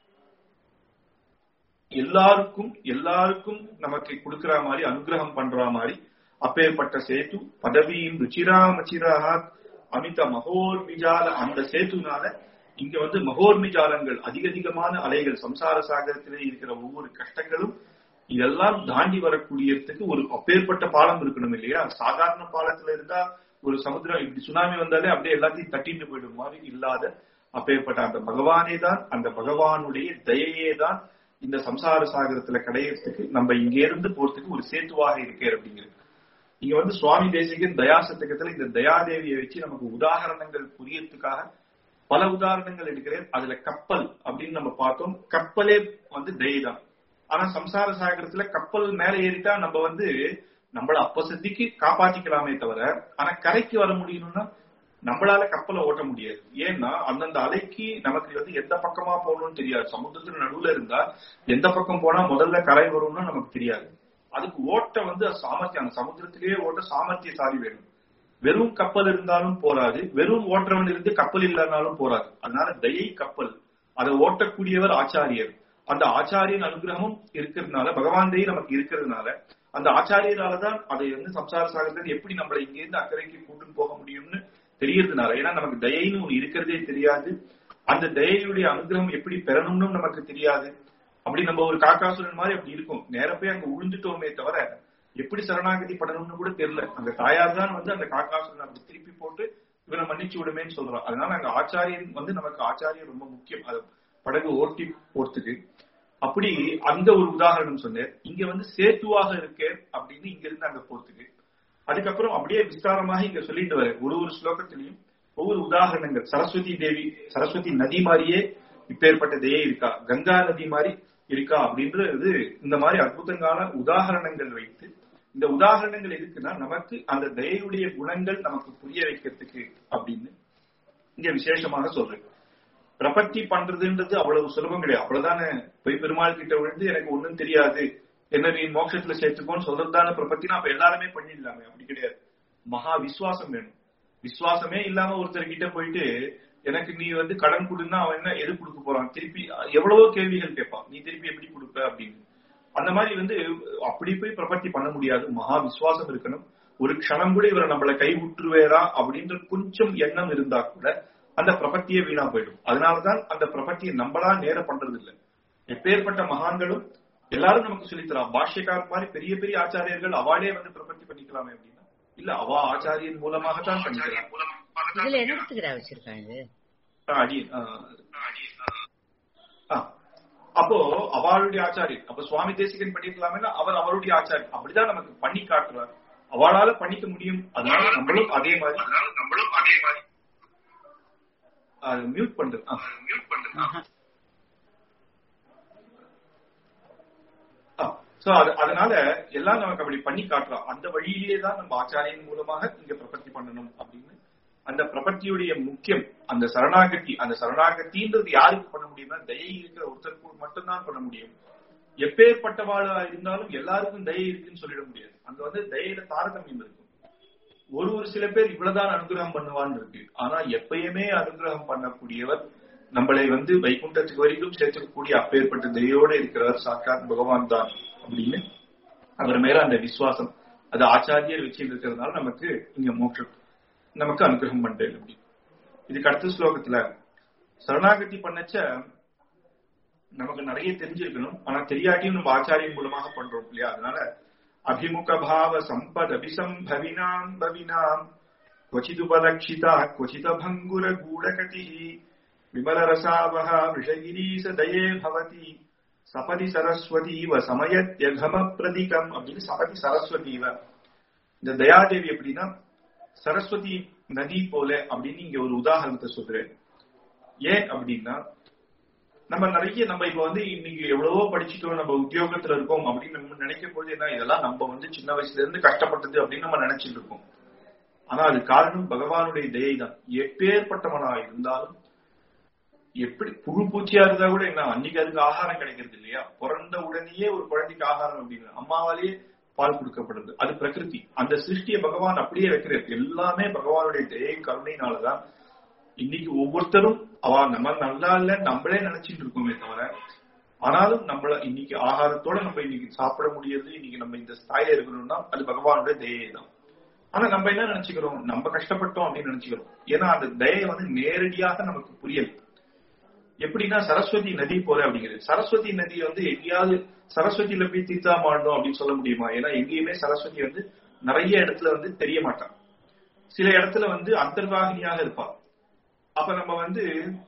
எல்லாருக்கும் எல்லாருக்கும் நமக்கு கொடுக்கிற மாதிரி அனுகிரகம் பண்ற மாதிரி அப்பேற்பட்ட சேது பதவியும் ருச்சிராமச்சிராக அமித மகோர் விஜால அந்த சேத்துனால இங்க வந்து மகோர்மிஜாலங்கள் அதிக அதிகமான அலைகள் சம்சார சாகரத்திலே இருக்கிற ஒவ்வொரு கஷ்டங்களும் இதெல்லாம் தாண்டி வரக்கூடியதுக்கு ஒரு அப்பேற்பட்ட பாலம் இருக்கணும் இல்லையா சாதாரண பாலத்துல இருந்தா ஒரு சமுத்திரம் இப்படி சுனாமி வந்தாலே அப்படியே எல்லாத்தையும் தட்டிட்டு போயிடும் மாதிரி இல்லாத அப்பேற்பட்ட அந்த பகவானே தான் அந்த பகவானுடைய தயையே தான் இந்த சம்சார சாகரத்துல கிடையறதுக்கு நம்ம இங்க இருந்து போறதுக்கு ஒரு சேத்துவாக இருக்கே அப்படிங்கிறது இங்க வந்து சுவாமி தேசிகன் தயாசத்துக்கத்துல இந்த தயாதேவியை வச்சு நமக்கு உதாரணங்கள் புரியறதுக்காக பல உதாரணங்கள் எடுக்கிறேன் அதுல கப்பல் அப்படின்னு நம்ம பார்த்தோம் கப்பலே வந்து தயை தான் ஆனா சம்சார சாகரத்துல கப்பல் மேல ஏறிட்டா நம்ம வந்து நம்மள அப்பசதிக்கு காப்பாத்திக்கலாமே தவிர ஆனா கரைக்கு வர முடியணும்னா நம்மளால கப்பலை ஓட்ட முடியாது ஏன்னா அந்தந்த அலைக்கு நமக்கு வந்து எந்த பக்கமா போகணும்னு தெரியாது சமுத்திரத்துல நடுவுல இருந்தா எந்த பக்கம் போனா முதல்ல கரை வரும்னு நமக்கு தெரியாது அதுக்கு ஓட்ட வந்து சாமர்த்தியம் அந்த சமுத்திரத்திலேயே ஓட்ட சாமர்த்தியசாலி வேணும் வெறும் கப்பல் இருந்தாலும் போராது வெறும் ஓட்டுறவன் இருந்து கப்பல் இல்லைனாலும் போராது அதனால தயை கப்பல் அதை ஓட்டக்கூடியவர் ஆச்சாரியர் அந்த ஆச்சாரியன் அனுகிரகமும் இருக்கிறதுனால பகவான் தயை நமக்கு இருக்கிறதுனால அந்த ஆச்சாரியரால தான் அதை வந்து சம்சார சாகரத்தில் எப்படி நம்மளை இங்க இருந்து அக்கறைக்கு கூட்டுன்னு போக முடியும்னு தெரியறதுனால ஏன்னா நமக்கு தயைன்னு ஒண்ணு இருக்கிறதே தெரியாது அந்த தயையுடைய அனுகிரகம் எப்படி பெறணும்னு நமக்கு தெரியாது அப்படி நம்ம ஒரு காக்காசுரன் மாதிரி அப்படி இருக்கும் நேர போய் அங்க உழுந்துட்டோமே தவிர எப்படி சரணாகதி பண்ணணும்னு கூட தெரியல அந்த தாயார் தான் வந்து அந்த காக்காசுரன் அப்படி திருப்பி போட்டு இவனை மன்னிச்சு விடுமேன்னு சொல்றான் அதனால அங்க ஆச்சாரியன் வந்து நமக்கு ஆச்சாரியன் ரொம்ப முக்கியம் அது படகு ஓட்டி போறதுக்கு அப்படி அந்த ஒரு உதாரணம் சொன்னேன் இங்க வந்து சேத்துவாக இருக்கே அப்படின்னு இங்க இருந்து அங்க போறதுக்கு அதுக்கப்புறம் அப்படியே விஸ்தாரமாக இங்க சொல்லிட்டு வர ஒரு ஒரு ஸ்லோகத்திலையும் ஒவ்வொரு உதாரணங்கள் சரஸ்வதி தேவி சரஸ்வதி நதி மாதிரியே இப்பேற்பட்ட தயே இருக்கா கங்கா நதி மாதிரி இருக்கா அப்படின்றது இந்த மாதிரி அற்புதங்கான உதாரணங்கள் வைத்து இந்த உதாரணங்கள் எதுக்குன்னா நமக்கு அந்த தயையுடைய குணங்கள் நமக்கு புரிய வைக்கிறதுக்கு அப்படின்னு இங்க விசேஷமாக சொல்றேன் பிரபத்தி பண்றதுன்றது அவ்வளவு சுலபம் கிடையாது அவ்வளவுதானே போய் பெருமாள் கிட்ட விழுந்து எனக்கு ஒண்ணும் தெரியாது என்ன நீ மோட்சத்துல சேர்த்துக்கோன்னு சொல்றதுதான பிரபத்தினா அப்ப எல்லாருமே பண்ணிடலாமே அப்படி கிடையாது மகா விசுவாசம் வேணும் விசுவாசமே இல்லாம ஒருத்தர் கிட்ட போயிட்டு எனக்கு நீ வந்து கடன் கொடுன்னா அவன் என்ன எது கொடுக்க போறான் திருப்பி எவ்வளவோ கேள்விகள் கேட்பான் நீ திருப்பி எப்படி கொடுப்ப அப்படின்னு அந்த மாதிரி வந்து அப்படி போய் பிரபத்தி பண்ண முடியாது மகா விசுவாசம் இருக்கணும் ஒரு க்ஷணம் கூட இவரை நம்மளை கைவிட்டுருவேரா அப்படின்ற கொஞ்சம் எண்ணம் இருந்தா கூட அந்த பிரபத்தியே வீணா போயிடும் அதனாலதான் அந்த பிரபத்தியை நம்மளா நேர பண்றது இல்லை எப்பேற்பட்ட மகான்களும் எல்லாரும் நமக்கு சொல்லித்தரா பாஷ்யக்கார் மாதிரி பெரிய பெரிய ஆச்சாரியர்கள் அவாளே வந்து பிரபத்தி பண்ணிக்கலாமே அப்படின்னா இல்ல அவா ஆச்சாரியன் மூலமாகத்தான் பண்ணிக்கலாம்
இதுல என்னத்துக்குடா வச்சிருக்காங்க இது
ஆ, அடி ஆ, ஆ. அப்போ அவளுடைய ஆச்சாரியன் அப்ப சுவாமி தேசிகன் பண்ணிருக்கலாமே அவர் அவருடைய ஆச்சாரியன் அப்படிதான் நமக்கு பண்ணி காட்டுறார் அவளால பண்ணிக்க முடியும் அதனால நம்மளும் அதே மாதிரி நம்மளும் அதே மாதிரி மியூட் பண்றது மியூட் பண்றது
ஆஹா.
சோ அதனால எல்லாம் நமக்கு அப்படி பண்ணி காட்டுறோம் அந்த வழியிலேயே தான் நம்ம ஆச்சாரியன் மூலமாக இங்க பிரபத்தி பண்ணணும் அப்படின்னு அந்த பிரபத்தியுடைய முக்கியம் அந்த சரணாகதி அந்த சரணாகதின்றது யாருக்கு பண்ண முடியும்னா தயை இருக்கிற ஒருத்தருக்கு மட்டும்தான் பண்ண முடியும் எப்பேற்பட்டவாளா இருந்தாலும் எல்லாருக்கும் தயை இருக்குன்னு சொல்லிட முடியாது அங்க வந்து தயையில தாரதமியம் இருக்கும் ஒரு ஒரு சில பேர் இவ்வளவுதான் அனுகிரகம் பண்ணுவான்னு இருக்கு ஆனா எப்பயுமே அனுகிரகம் பண்ணக்கூடியவர் நம்மளை வந்து வைகுண்டத்துக்கு வரைக்கும் சேர்த்துக்கக்கூடிய அப்பேற்பட்ட தயோட இருக்கிறவர் சாட்சாத் பகவான் தான் அப்படின்னு அவர் மேல அந்த விசுவாசம் அது ஆச்சாரியர் வச்சு இருக்கிறதுனால நமக்கு இங்க மோட்சம் நமக்கு அனுகிரகம் பண்றேன் அப்படி இதுக்கு அடுத்த ஸ்லோகத்துல சரணாகதி பண்ணச்ச நமக்கு நிறைய தெரிஞ்சிருக்கணும் ஆனா தெரியாட்டியும் நம்ம ஆச்சாரியம் மூலமாக பண்றோம் இல்லையா அதனால அபிமுக பாவ சம்பத் அபிசம்பவினாம் பவினாம் क्वचिदुपलक्षिता क्वचिदभङ्गुर गूढकटिः विमलरसावः वृषगिरीश दये भवति சபதி சரஸ்வதீவ சமயத்யகம பிரதிகம் அப்படின்னு சபதி சரஸ்வதீவ இந்த தயாதேவி எப்படின்னா சரஸ்வதி நதி போல அப்படின்னு இங்க ஒரு உதாரணத்தை சொல்றேன் ஏன் அப்படின்னா நம்ம நிறைய நம்ம இப்ப வந்து இன்னைக்கு எவ்வளவோ படிச்சுட்டோம் நம்ம உத்தியோகத்துல இருக்கோம் அப்படின்னு நம்ம நினைக்கும் போது என்ன இதெல்லாம் நம்ம வந்து சின்ன வயசுல இருந்து கஷ்டப்பட்டது அப்படின்னு நம்ம நினைச்சிட்டு இருக்கோம் ஆனா அது காரணம் பகவானுடைய தயை தான் எப்பேற்பட்டவனா இருந்தாலும் எப்படி புழு பூச்சியா இருந்தா கூட என்ன அன்னைக்கு அதுக்கு ஆகாரம் கிடைக்கிறது இல்லையா பிறந்த உடனேயே ஒரு குழந்தைக்கு ஆகாரம் அப்படின்னு அம்மாவாலேயே பால் கொடுக்கப்படுது அது பிரகிருதி அந்த சிருஷ்டியை பகவான் அப்படியே வைக்கிறார் எல்லாமே பகவானுடைய தயை கருணையினாலதான் இன்னைக்கு ஒவ்வொருத்தரும் அவ நம்ம நல்லா இல்ல நம்மளே நினைச்சிட்டு இருக்கோமே தவிர ஆனாலும் நம்மள இன்னைக்கு ஆகாரத்தோட நம்ம இன்னைக்கு சாப்பிட முடியாது இன்னைக்கு நம்ம இந்த ஸ்தாயில இருக்கணும்னா அது பகவானுடைய தயை தான் ஆனா நம்ம என்ன நினைச்சுக்கிறோம் நம்ம கஷ்டப்பட்டோம் அப்படின்னு நினைச்சுக்கிறோம் ஏன்னா அந்த தயை வந்து நேரடியாக நமக்கு புரியல எப்படின்னா சரஸ்வதி நதி போல அப்படிங்கிறது சரஸ்வதி நதி வந்து எங்கேயாவது சரஸ்வதியில போய் தீர்த்தா மாட்டோம் அப்படின்னு சொல்ல முடியுமா ஏன்னா எங்கேயுமே சரஸ்வதி வந்து நிறைய இடத்துல வந்து தெரிய மாட்டான் சில இடத்துல வந்து அந்தர்வாகினியாக இருப்பா அப்ப நம்ம வந்து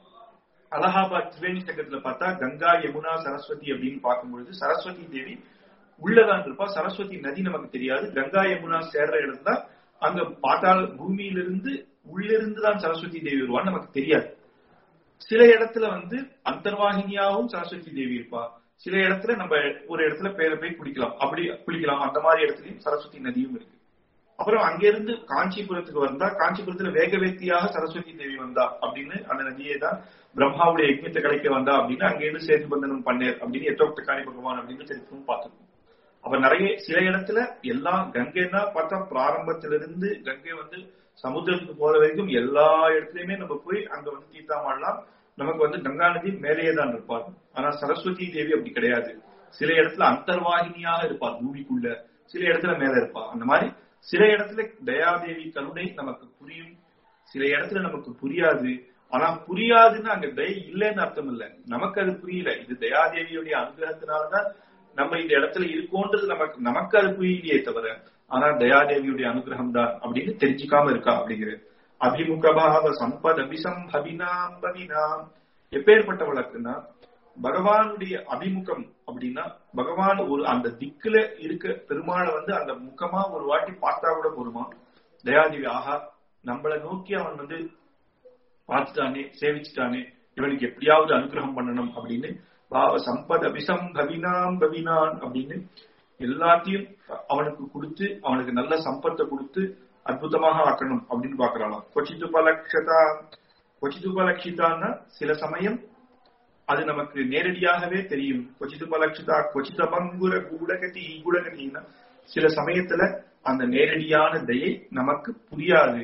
அலகாபாத் திரிவேணி சங்கத்துல பார்த்தா கங்கா யமுனா சரஸ்வதி அப்படின்னு பார்க்கும்பொழுது சரஸ்வதி தேவி உள்ளதான் இருப்பா சரஸ்வதி நதி நமக்கு தெரியாது கங்கா யமுனா சேர்ற இடம் தான் அங்க பாத்தாள் பூமியிலிருந்து உள்ளிருந்து தான் சரஸ்வதி தேவி வருவான்னு நமக்கு தெரியாது சில இடத்துல வந்து அந்தர்வாகினியாவும் சரஸ்வதி தேவி இருப்பா சில இடத்துல நம்ம ஒரு இடத்துல பேரை போய் குடிக்கலாம் அப்படி குளிக்கலாம் அந்த மாதிரி இடத்துலயும் சரஸ்வதி நதியும் இருக்கு அப்புறம் அங்கிருந்து காஞ்சிபுரத்துக்கு வந்தா காஞ்சிபுரத்துல வேகவேத்தியாக சரஸ்வதி தேவி வந்தா அப்படின்னு அந்த நதியை தான் பிரம்மாவுடைய யஜ்ஞத்தை கலைக்க வந்தா அப்படின்னு அங்கிருந்து சேது பந்தனம் பண்ணேர் அப்படின்னு எத்தோக்தகாரி பகவான் அப்படின்னு சரித்திரம் பார்த்திருக்கோம் அப்ப நிறைய சில இடத்துல எல்லாம் கங்கைன்னா பார்த்தா பிராரம்பத்திலிருந்து கங்கை வந்து சமுத்திரத்துக்கு போற வரைக்கும் எல்லா இடத்துலயுமே நம்ம போய் அங்க வந்து தீர்த்தாமாடலாம் நமக்கு வந்து கங்கா நதி மேலேயே தான் இருப்பார் ஆனா சரஸ்வதி தேவி அப்படி கிடையாது சில இடத்துல அந்தர்வாகினியாக இருப்பார் பூமிக்குள்ள சில இடத்துல மேல இருப்பா அந்த மாதிரி சில இடத்துல தயாதேவி கருணை நமக்கு புரியும் சில இடத்துல நமக்கு புரியாது ஆனா புரியாதுன்னு அங்க தயை இல்லைன்னு அர்த்தம் இல்ல நமக்கு அது புரியல இது தயாதேவியுடைய அனுகிரகத்தினாலதான் நம்ம இந்த இடத்துல இருக்கோன்றது நமக்கு நமக்கு அது புரியலையே தவிர ஆனா தயாதேவியுடைய அனுகிரகம் தான் அப்படின்னு தெரிஞ்சுக்காம இருக்கா அப்படிங்கிறது அபிமுகபாவ சம்பத் அபிசம்பவினாம் பவினாம் எப்பேற்பட்ட வழக்குன்னா பகவானுடைய அபிமுகம் அப்படின்னா பகவான் ஒரு அந்த திக்குல இருக்க பெருமாளை வந்து அந்த முகமா ஒரு வாட்டி பார்த்தா கூட போருமா தயாதேவி ஆஹா நம்மளை நோக்கி அவன் வந்து பார்த்துட்டானே சேவிச்சுட்டானே இவனுக்கு எப்படியாவது அனுகிரகம் பண்ணணும் அப்படின்னு பாவ சம்பத் அபிசம்பவினாம் பவினான் அப்படின்னு எல்லாத்தையும் அவனுக்கு கொடுத்து அவனுக்கு நல்ல சம்பத்தை கொடுத்து அற்புதமாக ஆக்கணும் அப்படின்னு பாக்குறாளாம் கொச்சிதுபலக்ஷதா கொச்சிதுபலக்ஷிதான்னா சில சமயம் அது நமக்கு நேரடியாகவே தெரியும் கொச்சிதுபலக்ஷிதா கொச்சிதபங்குர கூடகதி கூடகத்தின்னா சில சமயத்துல அந்த நேரடியான தயை நமக்கு புரியாது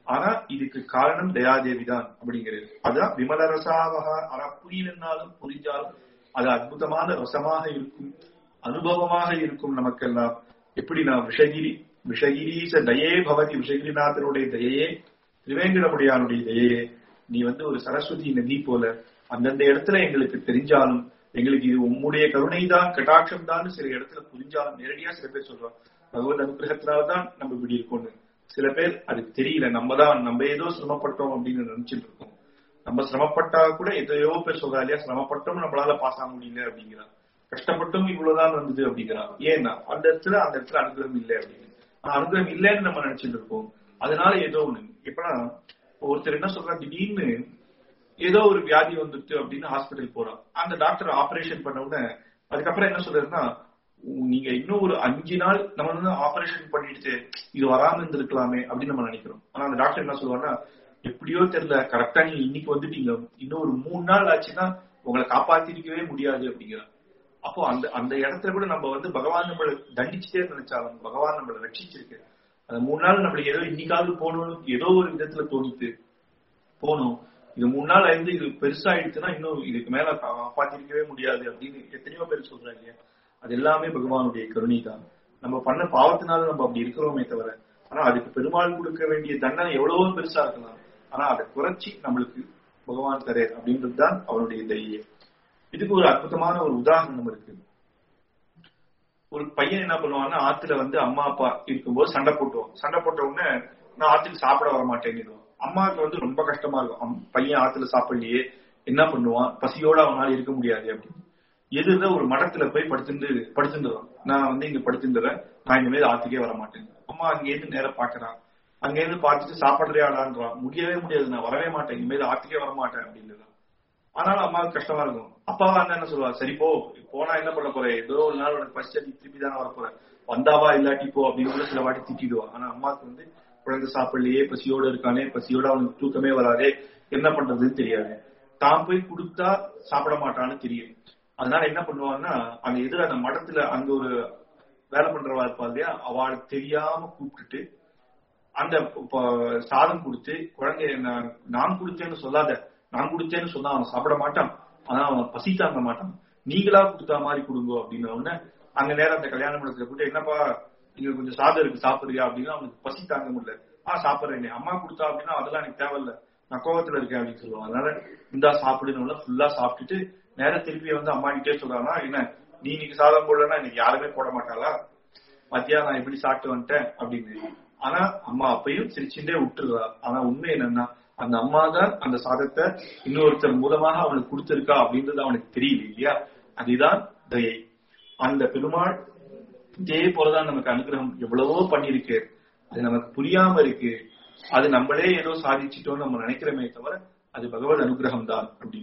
ஆனா இதுக்கு காரணம் தயாதேவி தான் அப்படிங்கிறது அதான் விமல ரசாவக ஆனா புரியலன்னாலும் புரிஞ்சாலும் அது அற்புதமான ரசமாக இருக்கும் அனுபவமாக இருக்கும் நமக்கெல்லாம் எப்படி நான் விஷகிரி விஷகிரீச தயே பவதி விஷகிரிநாதனுடைய தயையே திருவேங்கடமுடியானுடைய தயையே நீ வந்து ஒரு சரஸ்வதி நதி போல அந்தந்த இடத்துல எங்களுக்கு தெரிஞ்சாலும் எங்களுக்கு இது உம்முடைய கருணை தான் கட்டாட்சம் தான் சில இடத்துல புரிஞ்சாலும் நேரடியா சில பேர் சொல்றோம் பகவத் அனுகிரகத்தினால்தான் நம்ம இப்படி இருக்கோம்னு சில பேர் அதுக்கு தெரியல நம்ம தான் நம்ம ஏதோ சிரமப்பட்டோம் அப்படின்னு நினைச்சிட்டு இருக்கோம் நம்ம சிரமப்பட்டா கூட எதையோ பேர் சொல்றா இல்லையா சிரமப்பட்டும் நம்மளால பாஸ் ஆக முடியல அப்படிங்கிறான் கஷ்டப்பட்டும் இவ்வளவுதான் வந்தது அப்படிங்கிறான் ஏன்னா அந்த இடத்துல அந்த இடத்துல அனுகிரகம் இல்லை அப்படின்னு ஆனா அனுகிரகம் இல்லைன்னு நம்ம நினைச்சிட்டு இருக்கோம் அதனால ஏதோ ஒண்ணு எப்படா ஒருத்தர் என்ன சொல்றா திடீர்னு ஏதோ ஒரு வியாதி வந்துட்டு அப்படின்னு ஹாஸ்பிட்டல் போறான் அந்த டாக்டர் ஆபரேஷன் பண்ண உடனே அதுக்கப்புறம் என்ன சொல்றாருன்னா உ- நீங்க இன்னும் ஒரு அஞ்சு நாள் நம்ம வந்து ஆபரேஷன் பண்ணிட்டு இது வராம இருந்திருக்கலாமே அப்படின்னு நம்ம நினைக்கிறோம் ஆனா அந்த டாக்டர் என்ன சொல்லுவாருன்னா எப்படியோ தெரியல கரெக்டா நீங்க இன்னைக்கு வந்துட்டீங்க இன்னும் ஒரு மூணு நாள் ஆச்சுன்னா உங்களை காப்பாத்திருக்கவே முடியாது அப்படிங்கிறார் அப்போ அந்த அந்த இடத்துல கூட நம்ம வந்து பகவான் நம்மளை தண்டிச்சுட்டே நினைச்சாலும் பகவான் நம்மளை ரட்சிச்சிருக்கு அந்த மூணு நாள் நம்மளுக்கு ஏதோ இன்னைக்காவது போகணும்னு ஏதோ ஒரு விதத்துல தோணித்து போகணும் இது மூணு நாள் ஆயிருந்து இது பெருசாயிடுச்சுன்னா இன்னும் இதுக்கு மேல கா- காப்பாத்திருக்கவே முடியாது அப்படின்னு எத்தனையோ பேர் சொல்றாங்க இல்லையா அது எல்லாமே பகவானுடைய கருணை தான் நம்ம பண்ண பாவத்தினால நம்ம அப்படி இருக்கிறோமே தவிர ஆனா அதுக்கு பெருமாள் கொடுக்க வேண்டிய தண்டனை எவ்வளவோ பெருசா இருக்கலாம் ஆனா அதை குறைச்சி நம்மளுக்கு பகவான் தரேர் அப்படின்றது தான் அவனுடைய தைரியம் இதுக்கு ஒரு அற்புதமான ஒரு உதாரணம் இருக்கு ஒரு பையன் என்ன பண்ணுவான்னா ஆத்துல வந்து அம்மா அப்பா இருக்கும்போது சண்டை போட்டுவான் சண்டை போட்ட உடனே நான் ஆத்துக்கு சாப்பிட வர மாட்டேன்னு அம்மாவுக்கு வந்து ரொம்ப கஷ்டமா இருக்கும் அம்- பையன் ஆத்துல சாப்பிடலையே என்ன பண்ணுவான் பசியோட அவனால இருக்க முடியாது அப்படின்னு எதிர்ல ஒரு மடத்துல போய் படுத்துட்டு படுத்துட்டுறான் நான் வந்து இங்க படுத்துட்டுறேன் நான் இனிமேல் ஆத்துக்கே வர மாட்டேன் அம்மா அங்க இருந்து நேரம் பாக்குறான் அங்க இருந்து பார்த்துட்டு சாப்பிடுறியாடான்றான் முடியவே முடியாது நான் வரவே மாட்டேன் இனிமேல் ஆத்துக்கே வர மாட்டேன் அப்படின்னு ஆனாலும் அம்மாவுக்கு கஷ்டமா இருக்கும் அப்பாவா இருந்தா என்ன சொல்லுவா சரி போ போனா என்ன பண்ண போற ஏதோ ஒரு நாள் உனக்கு பசி நீ திருப்பி தானே வர போற வந்தாவா இல்லாட்டி போ அப்படின்னு கூட சில வாட்டி திட்டிடுவா ஆனா அம்மாவுக்கு வந்து குழந்தை சாப்பிடலையே பசியோட இருக்கானே பசியோட அவனுக்கு தூக்கமே வராதே என்ன பண்றதுன்னு தெரியாது தான் போய் கொடுத்தா சாப்பிட மாட்டான்னு தெரியும் அதனால என்ன பண்ணுவான்னா அங்க எதிர அந்த மடத்துல அங்க ஒரு வேலை பண்றவா இருப்பா இல்லையா அவளுக்கு தெரியாம கூப்பிட்டுட்டு அந்த இப்ப சாதம் கொடுத்து குழந்தைய நான் நான் கொடுத்தேன்னு சொல்லாத நான் கொடுத்தேன்னு சொன்னா அவன் சாப்பிட மாட்டான் ஆனா அவன் பசி தாங்க மாட்டான் நீங்களா கொடுத்தா மாதிரி கொடுங்க அப்படின்னு உடனே அங்க நேரம் அந்த கல்யாண மண்டபத்துல கூட்டு என்னப்பா இங்க கொஞ்சம் சாதம் இருக்கு சாப்பிடுறியா அப்படின்னு அவனுக்கு பசி தாங்க முடியல ஆ சாப்பிடுறேன் அம்மா கொடுத்தா அப்படின்னா அதெல்லாம் எனக்கு தேவையில்ல நான் கோவத்துல இருக்கேன் அப்படின்னு சொல்லுவான் அதனால இந்தா சாப்பிடுன்னு ஃபுல்லா சாப்பிட்டுட்டு நேரம் திருப்பி வந்து அம்மா கிட்டே சொல்றானா என்ன நீ இன்னைக்கு சாதம் போடலன்னா இன்னைக்கு யாருமே போட மாட்டாளா மத்தியா நான் எப்படி சாப்பிட்டு வந்துட்டேன் அப்படின்னு ஆனா அம்மா அப்பையும் சிரிச்சுட்டே விட்டுறா ஆனா உண்மை என்னன்னா அந்த அம்மா தான் அந்த சாதத்தை இன்னொருத்தர் மூலமாக அவனுக்கு கொடுத்திருக்கா அப்படின்றது அவனுக்கு தெரியல இல்லையா அதுதான் தயை அந்த பெருமாள் இதே போலதான் நமக்கு அனுகிரகம் எவ்வளவோ பண்ணிருக்கு அது நமக்கு புரியாம இருக்கு அது நம்மளே ஏதோ சாதிச்சிட்டோம்னு நம்ம நினைக்கிறோமே தவிர அது பகவத் அனுகிரகம் தான் அப்படி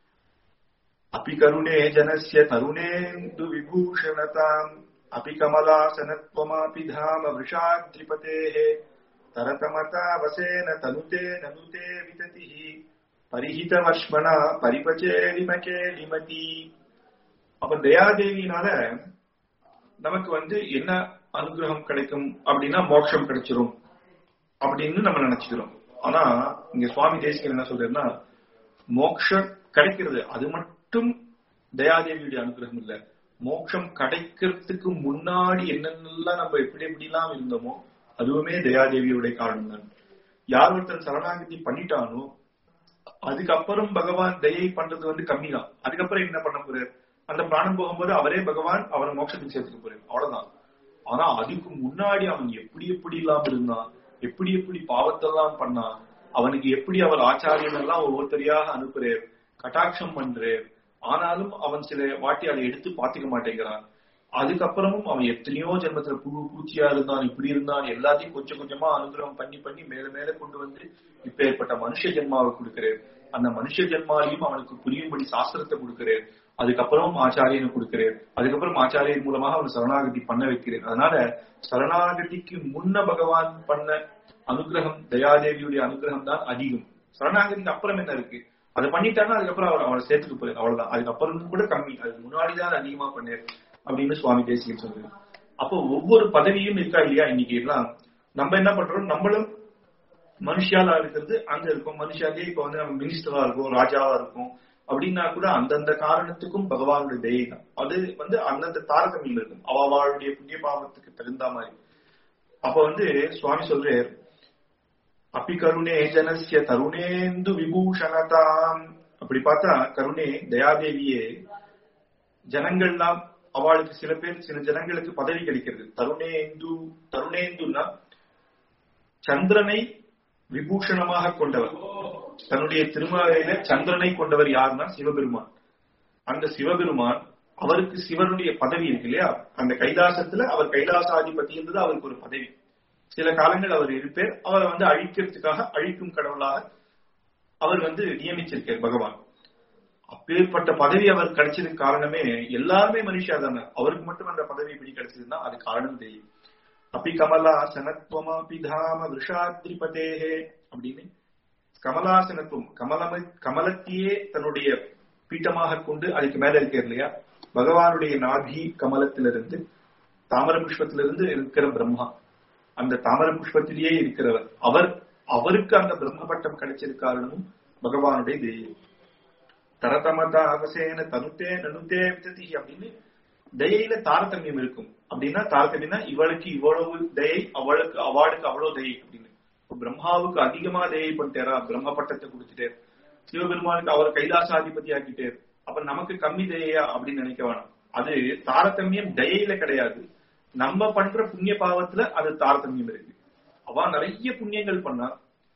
अपि करुणे जनस्य तरुणेन्दु विभूषणताम् अपि कमलासनत्वमापि धाम वृषाद्रिपतेः तरतमता वसेन तनुते ननुते विततिः परिहितवर्ष्मणा परिपचेलिमके लिमति அப்ப தயாதேவியினால நமக்கு வந்து என்ன அனுகிரகம் கிடைக்கும் அப்படின்னா மோட்சம் கிடைச்சிரும் அப்படின்னு நம்ம நினைச்சுக்கிறோம் ஆனா இங்க சுவாமி தேசிகர் என்ன சொல்றாருன்னா மோட்சம் கிடைக்கிறது அது மட்டும் தயாதேவியுடைய அனுகிரகம் இல்ல மோட்சம் கிடைக்கிறதுக்கு முன்னாடி என்னென்னலாம் நம்ம எப்படி எப்படிலாம் இருந்தோமோ அதுவுமே தயாதேவியுடைய காரணம் தான் யார் ஒருத்தர் சரணாகதி பண்ணிட்டானோ அதுக்கப்புறம் பகவான் தயை பண்றது வந்து கம்மி தான் அதுக்கப்புறம் என்ன பண்ண போறாரு அந்த பிராணம் போகும்போது அவரே பகவான் அவரை மோட்சத்துக்கு சேர்த்துக்க போறாரு அவ்வளவுதான் ஆனா அதுக்கு முன்னாடி அவன் எப்படி எப்படி இல்லாம இருந்தான் எப்படி எப்படி பாவத்தெல்லாம் பண்ணான் அவனுக்கு எப்படி அவர் ஆச்சாரியன் எல்லாம் ஒவ்வொருத்தரையாக அனுப்புறார் கட்டாட்சம் பண்றார் ஆனாலும் அவன் சில வாட்டி அதை எடுத்து பாத்துக்க மாட்டேங்கிறான் அதுக்கப்புறமும் அவன் எத்தனையோ ஜென்மத்துல புழு பூச்சியா இருந்தான் இப்படி இருந்தான் எல்லாத்தையும் கொஞ்சம் கொஞ்சமா அனுகிரகம் பண்ணி பண்ணி மேல மேல கொண்டு வந்து இப்ப ஏற்பட்ட மனுஷ ஜென்மாவை கொடுக்கிறார் அந்த மனுஷ ஜென்மாலையும் அவனுக்கு புரியும்படி சாஸ்திரத்தை கொடுக்கிறார் அதுக்கப்புறம் ஆச்சாரியனை கொடுக்கிறார் அதுக்கப்புறம் ஆச்சாரியன் மூலமாக அவன் சரணாகதி பண்ண வைக்கிறேன் அதனால சரணாகதிக்கு முன்ன பகவான் பண்ண அனுகிரகம் தயாதேவியுடைய அனுகிரகம் தான் அதிகம் சரணாகதிக்கு அப்புறம் என்ன இருக்கு அதை பண்ணிட்டாங்கன்னா அதுக்கப்புறம் அவர் அவரை சேர்த்துட்டு போயிரு அவ்வளவுதான் அதுக்கப்புறம் கூட கம்மி அது முன்னாடிதான் அதிகமா பண்ணாரு அப்படின்னு சுவாமி தேசிகன் சொல்றாரு அப்போ ஒவ்வொரு பதவியும் இருக்கா இல்லையா இன்னைக்கு எல்லாம் நம்ம என்ன பண்றோம் நம்மளும் மனுஷியாலா இருக்கிறது அங்க இருக்கும் மனுஷாலே இப்ப வந்து நம்ம மினிஸ்டரா இருக்கும் ராஜாவா இருக்கும் அப்படின்னா கூட அந்தந்த காரணத்துக்கும் பகவானுடைய தயை தான் அது வந்து அந்தந்த தாரதமியம் இருக்கும் அவ அவளுடைய புண்ணிய பாவத்துக்கு தகுந்த மாதிரி அப்ப வந்து சுவாமி சொல்றார் அப்பி கருணே ஜனசிய தருணேந்து விபூஷணதாம் அப்படி பார்த்தா கருணே தயாதேவியே ஜனங்கள்லாம் அவளுக்கு சில பேர் சில ஜனங்களுக்கு பதவி கிடைக்கிறது தருணேந்து தருணேந்துன்னா சந்திரனை விபூஷணமாக கொண்டவர் தன்னுடைய திருமலையில சந்திரனை கொண்டவர் யாருன்னா சிவபெருமான் அந்த சிவபெருமான் அவருக்கு சிவனுடைய பதவி இருக்கு இல்லையா அந்த கைலாசத்துல அவர் கைலாசாதிபதி என்பது அவருக்கு ஒரு பதவி சில காலங்கள் அவர் இருப்பார் அவரை வந்து அழிக்கிறதுக்காக அழிக்கும் கடவுளாக அவர் வந்து நியமிச்சிருக்கார் பகவான் அப்பேற்பட்ட பதவி அவர் கிடைச்சதுக்கு காரணமே எல்லாருமே மனுஷா தானே அவருக்கு மட்டும் அந்த பதவி இப்படி கிடைச்சதுன்னா அது காரணம் தெரியும் அப்பி கமலா சனத்வமாபி தாம விஷாத்ரிபதேஹே அப்படின்னு கமலாசனத்துவம் கமலம கமலத்தையே தன்னுடைய பீட்டமாக கொண்டு அதுக்கு மேல இருக்கார் இல்லையா பகவானுடைய நாதி கமலத்திலிருந்து தாமர புஷ்பத்திலிருந்து இருக்கிற பிரம்மா அந்த தாமர புஷ்பத்திலேயே இருக்கிறவர் அவர் அவருக்கு அந்த பிரம்ம பட்டம் கிடைச்சது காரணமும் பகவானுடைய தெய்வம் தரதமதா அவசேன தனுத்தே நனுத்தே விததி அப்படின்னு தயையில தாரதமியம் இருக்கும் அப்படின்னா தாரதமியம்னா இவளுக்கு இவ்வளவு தயை அவளுக்கு அவளுக்கு அவ்வளவு தயை அப்படின்னு இப்ப பிரம்மாவுக்கு அதிகமா தயை பண்ணிட்டாரா பிரம்ம பட்டத்தை கொடுத்துட்டார் சிவபெருமானுக்கு அவர் கைலாசாதிபதி ஆக்கிட்டார் அப்ப நமக்கு கம்மி தயையா அப்படின்னு நினைக்க வேணாம் அது தாரதமியம் தயையில கிடையாது நம்ம பண்ற புண்ணிய பாவத்துல அது தாரதமியம் இருக்கு அவ நிறைய புண்ணியங்கள் பண்ணா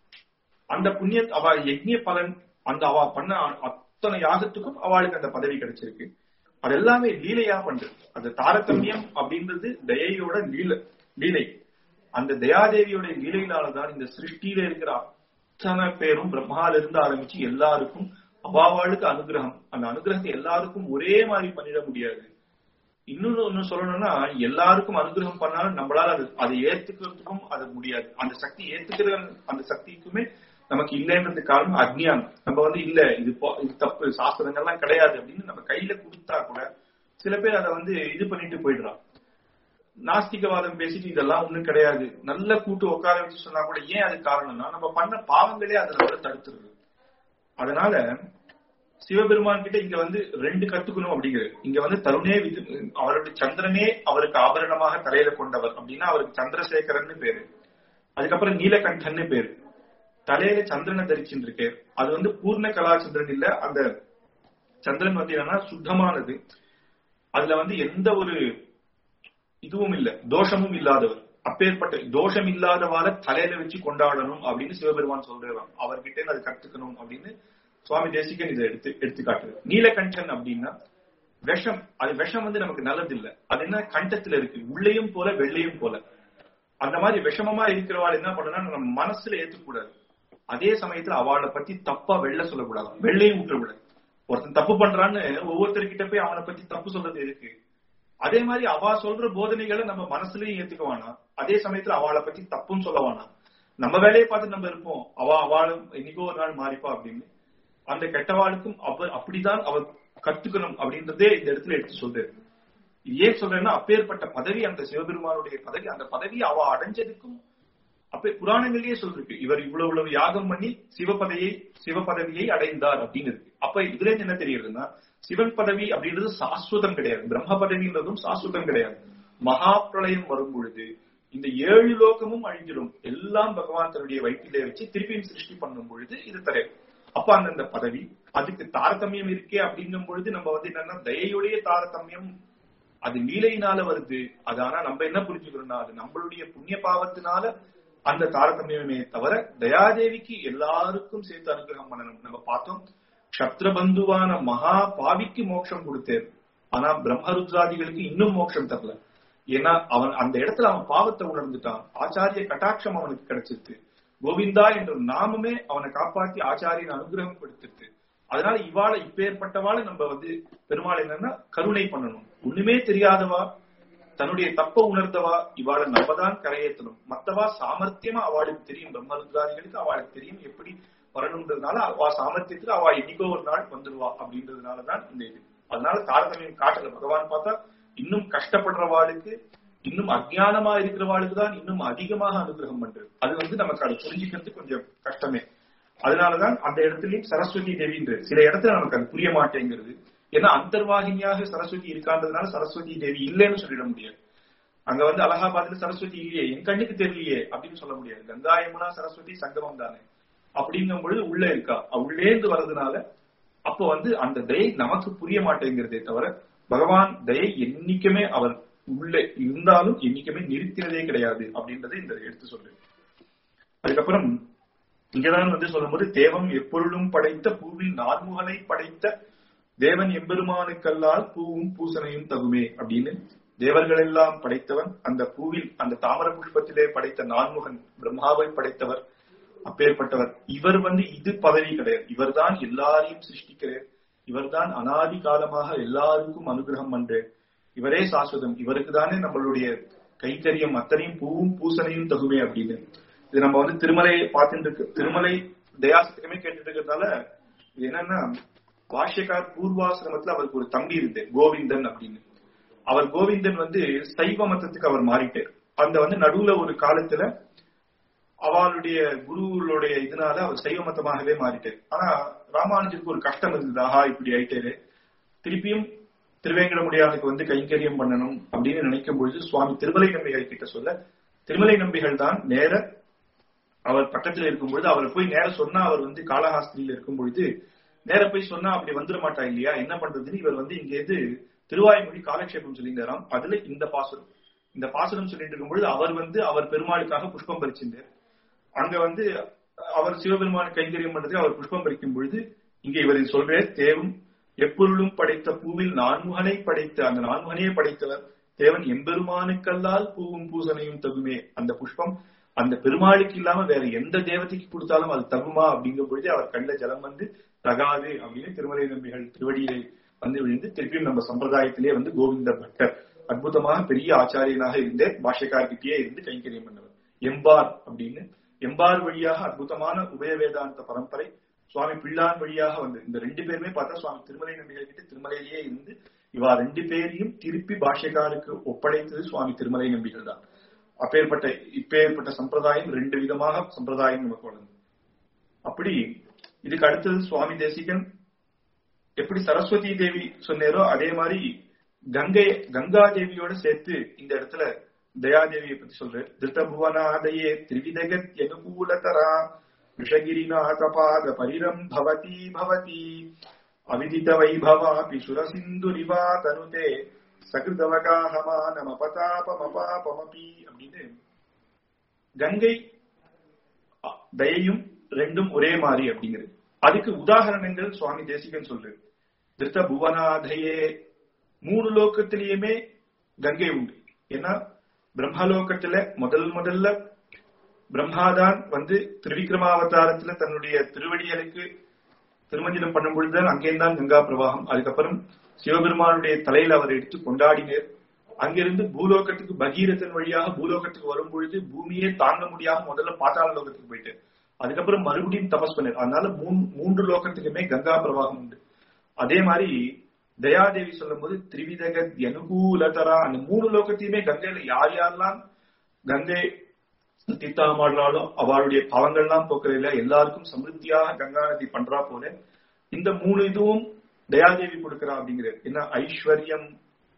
அந்த புண்ணிய அவ யஜ்ய பலன் அந்த அவ பண்ண அத்தனை யாகத்துக்கும் அவளுக்கு அந்த பதவி கிடைச்சிருக்கு அது எல்லாமே லீலையா பண்றது அந்த தாரதமியம் அப்படின்றது தயையோட லீல லீலை அந்த தயாதேவியோட லீலையினாலதான் இந்த சிருஷ்டியில இருக்கிற அத்தனை பேரும் பிரம்மால இருந்து ஆரம்பிச்சு எல்லாருக்கும் அவாவாளுக்கு அனுகிரகம் அந்த அனுகிரகத்தை எல்லாருக்கும் ஒரே மாதிரி பண்ணிட முடியாது இன்னொன்னு ஒண்ணு சொல்லணும்னா எல்லாருக்கும் அனுகிரகம் பண்ணாலும் நம்மளால அது அதை ஏத்துக்கிறதுக்கும் அது முடியாது அந்த சக்தி ஏத்துக்கிற அந்த சக்திக்குமே நமக்கு இல்லைன்றது காரணம் அஜ்ஞானம் நம்ம வந்து இல்ல இது இது தப்பு சாஸ்திரங்கள்லாம் கிடையாது அப்படின்னு நம்ம கையில கொடுத்தா கூட சில பேர் அதை வந்து இது பண்ணிட்டு போயிடுறான் நாஸ்திகவாதம் பேசிட்டு இதெல்லாம் ஒண்ணும் கிடையாது நல்ல கூட்டு உட்கார வச்சு சொன்னா கூட ஏன் அது காரணம்னா நம்ம பண்ண பாவங்களே அதுல தடுத்துருது அதனால சிவபெருமான் கிட்ட இங்க வந்து ரெண்டு கத்துக்கணும் அப்படிங்கிறது இங்க வந்து தருணே அவருடைய சந்திரனே அவருக்கு ஆபரணமாக தலையில கொண்டவர் அப்படின்னா அவருக்கு சந்திரசேகரன் பேரு அதுக்கப்புறம் நீலகண்டன்னு பேரு தலையில சந்திரனை தரிச்சுட்டு இருக்கு அது வந்து பூர்ண கலாச்சந்திரன் இல்ல அந்த சந்திரன் வந்து என்னன்னா சுத்தமானது அதுல வந்து எந்த ஒரு இதுவும் இல்ல தோஷமும் இல்லாதவர் அப்பேற்பட்ட தோஷம் இல்லாதவால தலையில வச்சு கொண்டாடணும் அப்படின்னு சிவபெருமான் சொல்றான் அவர்கிட்ட அது கத்துக்கணும் அப்படின்னு சுவாமி தேசிகன் இதை எடுத்து எடுத்துக்காட்டுது நீலகண்டன் அப்படின்னா விஷம் அது விஷம் வந்து நமக்கு நல்லது இல்ல அது என்ன கண்டத்துல இருக்கு உள்ளேயும் போல வெள்ளையும் போல அந்த மாதிரி விஷமமா இருக்கிறவாள் என்ன பண்ணனா நம்ம மனசுல ஏத்துக்கூடாது அதே சமயத்துல அவளை பத்தி தப்பா வெள்ள சொல்லக்கூடாது வெள்ளையும் விட்டுறக்கூடாது ஒருத்தன் தப்பு பண்றான்னு ஒவ்வொருத்தர்கிட்ட போய் அவனை பத்தி தப்பு சொல்றது இருக்கு அதே மாதிரி அவ சொல்ற போதனைகளை நம்ம மனசுலயும் ஏத்துக்குவானா அதே சமயத்துல அவளை பத்தி தப்புன்னு சொல்ல வேணாம் நம்ம வேலையை பார்த்து நம்ம இருப்போம் அவ அவளும் இன்னைக்கோ ஒரு நாள் மாறிப்பா அப்படின்னு அந்த கெட்டவாளுக்கும் அவ அப்படிதான் அவ கத்துக்கணும் அப்படின்றதே இந்த இடத்துல எடுத்து சொல்றாரு ஏன் சொல்றேன்னா அப்பேற்பட்ட பதவி அந்த சிவபெருமானுடைய பதவி அந்த பதவி அவ அடைஞ்சதுக்கும் அப்ப புராணங்களிலேயே சொல்லிருக்கு இவர் இவ்வளவு இவ்வளவு யாகம் பண்ணி சிவபதையை சிவபதவியை அடைந்தார் அப்படின்னு இருக்கு அப்ப இதுல இருந்து என்ன தெரியுதுன்னா சிவன் பதவி அப்படின்றது சாஸ்வதம் கிடையாது பிரம்ம பதவின்றதும் சாஸ்வதம் கிடையாது மகா பிரளயம் வரும் பொழுது இந்த ஏழு லோகமும் அழிஞ்சிடும் எல்லாம் பகவான் தன்னுடைய வயிற்றிலே வச்சு திருப்பியும் சிருஷ்டி பண்ணும் பொழுது இது தரையும் அப்ப அந்தந்த பதவி அதுக்கு தாரதமியம் இருக்கே அப்படிங்கும் பொழுது நம்ம வந்து என்னன்னா தயையுடைய தாரதமியம் அது லீலையினால வருது அது ஆனா நம்ம என்ன புரிஞ்சுக்கிறோம்னா அது நம்மளுடைய புண்ணிய பாவத்தினால அந்த தாரதமியமே தவிர தயாதேவிக்கு எல்லாருக்கும் சேர்த்து அனுகிரகம் பண்ணணும் நம்ம பார்த்தோம் கஷத்திரபந்துவான மகா பாவிக்கு மோட்சம் கொடுத்தார் ஆனா பிரம்மருத்ராதிகளுக்கு இன்னும் மோட்சம் தரல ஏன்னா அவன் அந்த இடத்துல அவன் பாவத்தை உணர்ந்துட்டான் ஆச்சாரிய கட்டாட்சம் அவனுக்கு கிடைச்சிருக்கு கோவிந்தா என்ற நாமமே அவனை காப்பாத்தி ஆச்சாரியன் அனுகிரகம் கொடுத்துட்டு அதனால இவாளை இப்பேற்பட்டவாளை நம்ம வந்து பெருமாள் என்னன்னா கருணை பண்ணணும் ஒண்ணுமே தெரியாதவா தன்னுடைய தப்ப உணர்ந்தவா இவாளை நம்ம தான் கரையேற்றணும் மத்தவா சாமர்த்தியமா அவளுக்கு தெரியும் பிரம்மருத்ராதிகளுக்கு அவளுக்கு தெரியும் எப்படி வரணுன்றதுனால அவ சாமர்த்தியத்துல அவ என்னைக்கோ ஒரு நாள் வந்துடுவா அப்படின்றதுனாலதான் இந்த இது அதனால தாரதமியம் காட்டல பகவான் பார்த்தா இன்னும் கஷ்டப்படுறவாளுக்கு இன்னும் அஜ்ஞானமா இருக்கிறவாளுக்கு தான் இன்னும் அதிகமாக அனுகிரகம் பண்றது அது வந்து நமக்கு அதை புரிஞ்சுக்கிறது கொஞ்சம் கஷ்டமே அதனாலதான் அந்த இடத்துலயும் சரஸ்வதி தேவின்றது சில இடத்துல நமக்கு அது புரிய மாட்டேங்கிறது ஏன்னா அந்தர்வாகினியாக சரஸ்வதி இருக்கான்றதுனால சரஸ்வதி தேவி இல்லைன்னு சொல்லிட முடியாது அங்க வந்து அலகாபாத்ல சரஸ்வதி இல்லையே என் கண்ணுக்கு தெரியலையே அப்படின்னு சொல்ல முடியாது கங்கா யமுனா சரஸ்வதி சங்கமம் தானே அப்படிங்கும் பொழுது உள்ள இருக்கா உள்ளேந்து வர்றதுனால அப்போ வந்து அந்த தயை நமக்கு புரிய மாட்டேங்கிறதே தவிர பகவான் தயை என்னைக்குமே அவர் உள்ளே இருந்தாலும் என்னைக்குமே நிறுத்தினதே கிடையாது அப்படின்றத இந்த எடுத்து சொல்லு அதுக்கப்புறம் இங்கதான் வந்து சொல்லும்போது தேவம் எப்பொருளும் படைத்த பூவில் நான்முகனை படைத்த தேவன் எம்பெருமானுக்கல்லால் பூவும் பூசனையும் தகுமே அப்படின்னு தேவர்கள் எல்லாம் படைத்தவன் அந்த பூவில் அந்த தாமர புஷ்பத்திலே படைத்த நான்முகன் பிரம்மாவை படைத்தவர் அப்பேற்பட்டவர் இவர் வந்து இது பதவி கிடையாது இவர்தான் எல்லாரையும் சிருஷ்டிக்கிறார் இவர்தான் அனாதி காலமாக எல்லாருக்கும் அனுகிரகம் பண்றேன் இவரே சாஸ்வதம் இவருக்கு தானே நம்மளுடைய கைக்கரியம் அத்தனையும் பூவும் பூசனையும் தகுமே அப்படின்னு இது நம்ம வந்து திருமலை பார்த்துட்டு இருக்கு திருமலை தயாசத்துக்குமே கேட்டுட்டு இருக்கிறதால இது என்னன்னா பாஷ்யக்கார் பூர்வாசிரமத்துல அவருக்கு ஒரு தம்பி இருந்து கோவிந்தன் அப்படின்னு அவர் கோவிந்தன் வந்து சைவ மதத்துக்கு அவர் மாறிட்டார் அந்த வந்து நடுவுல ஒரு காலத்துல அவளுடைய குருவுடைய இதனால அவர் சைவ மதமாகவே மாறிட்டார் ஆனா ராமானுஜருக்கு ஒரு கஷ்டம் இருந்தது ஆஹா இப்படி ஆயிட்டாரு திருப்பியும் திருவேங்கடமுடியானுக்கு வந்து கைங்கரியம் பண்ணணும் அப்படின்னு நினைக்கும் பொழுது சுவாமி திருமலை நம்பிகள் கிட்ட சொல்ல திருமலை நம்பிகள் தான் நேர அவர் பக்கத்துல இருக்கும் பொழுது அவர் போய் நேர சொன்னா அவர் வந்து காலஹாஸ்திரியில இருக்கும் பொழுது நேர போய் சொன்னா அப்படி வந்துட மாட்டா இல்லையா என்ன பண்றதுன்னு இவர் வந்து இங்க இருந்து திருவாய்மொழி காலக்ஷேபம் சொல்லியிருந்தாராம் அதுல இந்த பாசுரம் இந்த பாசுரம் சொல்லிட்டு இருக்கும் பொழுது அவர் வந்து அவர் பெருமாளுக்காக புஷ்பம் பறிச்சிருந்தார் அங்க வந்து அவர் சிவபெருமான கைங்கரியம் பண்றதுக்கு அவர் புஷ்பம் பறிக்கும் பொழுது இங்க இவர் சொல்ற தேவும் எப்பொருளும் படைத்த பூவில் நான்முகனை படைத்த அந்த நான்முகனையே படைத்தவர் தேவன் எம்பெருமானுக்கல்லால் பூவும் பூசனையும் தகுமே அந்த புஷ்பம் அந்த பெருமாளுக்கு இல்லாம வேற எந்த தேவதைக்கு கொடுத்தாலும் அது தகுமா அப்படிங்கும் பொழுது அவர் கண்ட ஜலம் வந்து தகாது அப்படின்னு திருமலை நம்பிகள் திருவடியிலே வந்து விழுந்து திருப்பியும் நம்ம சம்பிரதாயத்திலே வந்து கோவிந்த பட்டர் அற்புதமாக பெரிய ஆச்சாரியனாக இருந்தே பாஷக்கார்கிட்டயே இருந்து கைங்கரியம் பண்ணவர் எம்பார் அப்படின்னு எம்பார் வழியாக அற்புதமான உபய வேதாந்த பரம்பரை சுவாமி பிள்ளான் வழியாக வந்து இந்த ரெண்டு பேருமே பார்த்தா சுவாமி திருமலை நம்பிகள் கிட்ட திருமலையிலேயே இருந்து இவா ரெண்டு பேரையும் திருப்பி பாஷ்யக்காருக்கு ஒப்படைத்தது சுவாமி திருமலை நம்பிகள் தான் அப்பேற்பட்ட இப்பேற்பட்ட சம்பிரதாயம் ரெண்டு விதமாக சம்பிரதாயம் நமக்கு வளர்ந்து அப்படி இதுக்கு அடுத்தது சுவாமி தேசிகன் எப்படி சரஸ்வதி தேவி சொன்னேரோ அதே மாதிரி கங்கை கங்கா தேவியோட சேர்த்து இந்த இடத்துல தயாதேவியை பத்தி சொல்றாரு திருத்த புவனாதயே திரிவிதகத் அனுகூலதரா விஷகிரிநாதபாத பரிரம் பவதி பவதி அவிதித வைபவாபி சுரசிந்துரிவா தனுதே சகிருதவகாஹமானமபதாபமபாபமபி அப்படின்னு கங்கை தயையும் ரெண்டும் ஒரே மாதிரி அப்படிங்கிறது அதுக்கு உதாரணங்கள் சுவாமி தேசிகன் சொல்றாரு திருத்த புவனாதையே மூணு லோக்கத்திலேயுமே கங்கை உண்டு ஏன்னா பிரம்மலோகத்துல முதல் முதல்ல பிரம்மாதான் வந்து திருவிக்ரமாவதாரத்துல தன்னுடைய திருவடிகளுக்கு திருமஞ்சனம் பண்ணும் பொழுதுதான் அங்கேதான் கங்கா பிரவாகம் அதுக்கப்புறம் சிவபெருமானுடைய தலையில அவர் எடுத்து கொண்டாடினர் அங்கிருந்து பூலோகத்துக்கு பகீரதன் வழியாக பூலோகத்துக்கு வரும் பொழுது பூமியே தாங்க முடியாம முதல்ல பாத்தாள லோகத்துக்கு போயிட்டு அதுக்கப்புறம் மறுபடியும் தபஸ் பண்ணார் அதனால மூன்று லோகத்துக்குமே கங்கா பிரவாகம் உண்டு அதே மாதிரி தயாதேவி சொல்லும் போது திரிவிதக அனுகூலதரா அந்த மூணு லோகத்தையுமே கங்கையில யார் யாரெல்லாம் கங்கை தீர்த்தாமாடுறாலோ அவளுடைய பாவங்கள்லாம் போக்குறதுல எல்லாருக்கும் சமிருத்தியாக கங்கா நதி பண்றா போல இந்த மூணு இதுவும் தயாதேவி கொடுக்கிறா அப்படிங்கிறது என்ன ஐஸ்வர்யம்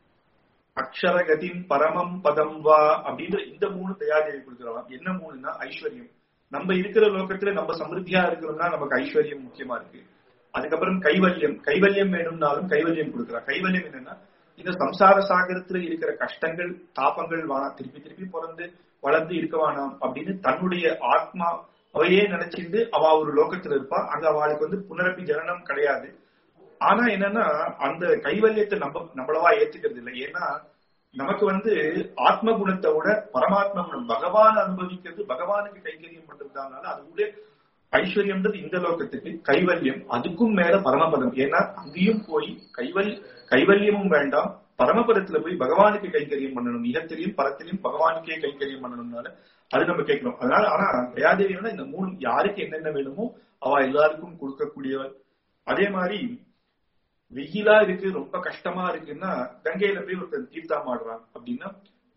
அக்ஷரகதின் பரமம் பதம் வா அப்படின்ற இந்த மூணு தயாதேவி கொடுக்கிறவா என்ன மூணுன்னா ஐஸ்வர்யம் நம்ம இருக்கிற லோகத்துல நம்ம சமிருத்தியா இருக்கிறோம்னா நமக்கு ஐஸ்வர்யம் முக்கியமா இருக்கு அதுக்கப்புறம் கைவல்யம் கைவல்யம் வேணும்னாலும் கைவல்யம் கொடுக்குறா கைவல்யம் என்னன்னா இந்த சம்சார சாகரத்துல இருக்கிற கஷ்டங்கள் தாபங்கள் வேணாம் திருப்பி திருப்பி பிறந்து வளர்ந்து இருக்க வேணாம் அப்படின்னு தன்னுடைய ஆத்மா அவையே நினைச்சிருந்து அவ ஒரு லோகத்துல இருப்பா அங்க அவளுக்கு வந்து புனரப்பி ஜனனம் கிடையாது ஆனா என்னன்னா அந்த கைவல்யத்தை நம்ம நம்மளவா ஏத்துக்கிறது இல்லை ஏன்னா நமக்கு வந்து ஆத்ம குணத்தை விட பரமாத்ம குணம் பகவான் அனுபவிக்கிறது பகவானுக்கு கைங்கரியம் பண்றதுனால அது கூட ஐஸ்வர்யம்ன்றது இந்த லோகத்துக்கு கைவல்யம் அதுக்கும் மேல பரமபதம் ஏன்னா அங்கேயும் போய் கைவல் கைவல்யமும் வேண்டாம் பரமபதத்துல போய் பகவானுக்கு கைங்கரியம் பண்ணணும் இகத்திலையும் பரத்திலையும் பகவானுக்கே கைங்கரியம் பண்ணணும்னால அது நம்ம கேட்கணும் அதனால ஆனா தயாதேவியோட இந்த மூணு யாருக்கு என்னென்ன வேணுமோ அவ எல்லாருக்கும் கொடுக்கக்கூடியவர் அதே மாதிரி வெயிலா இருக்கு ரொம்ப கஷ்டமா இருக்குன்னா கங்கையில போய் ஒருத்தர் தீர்த்தாமாடுறான் அப்படின்னா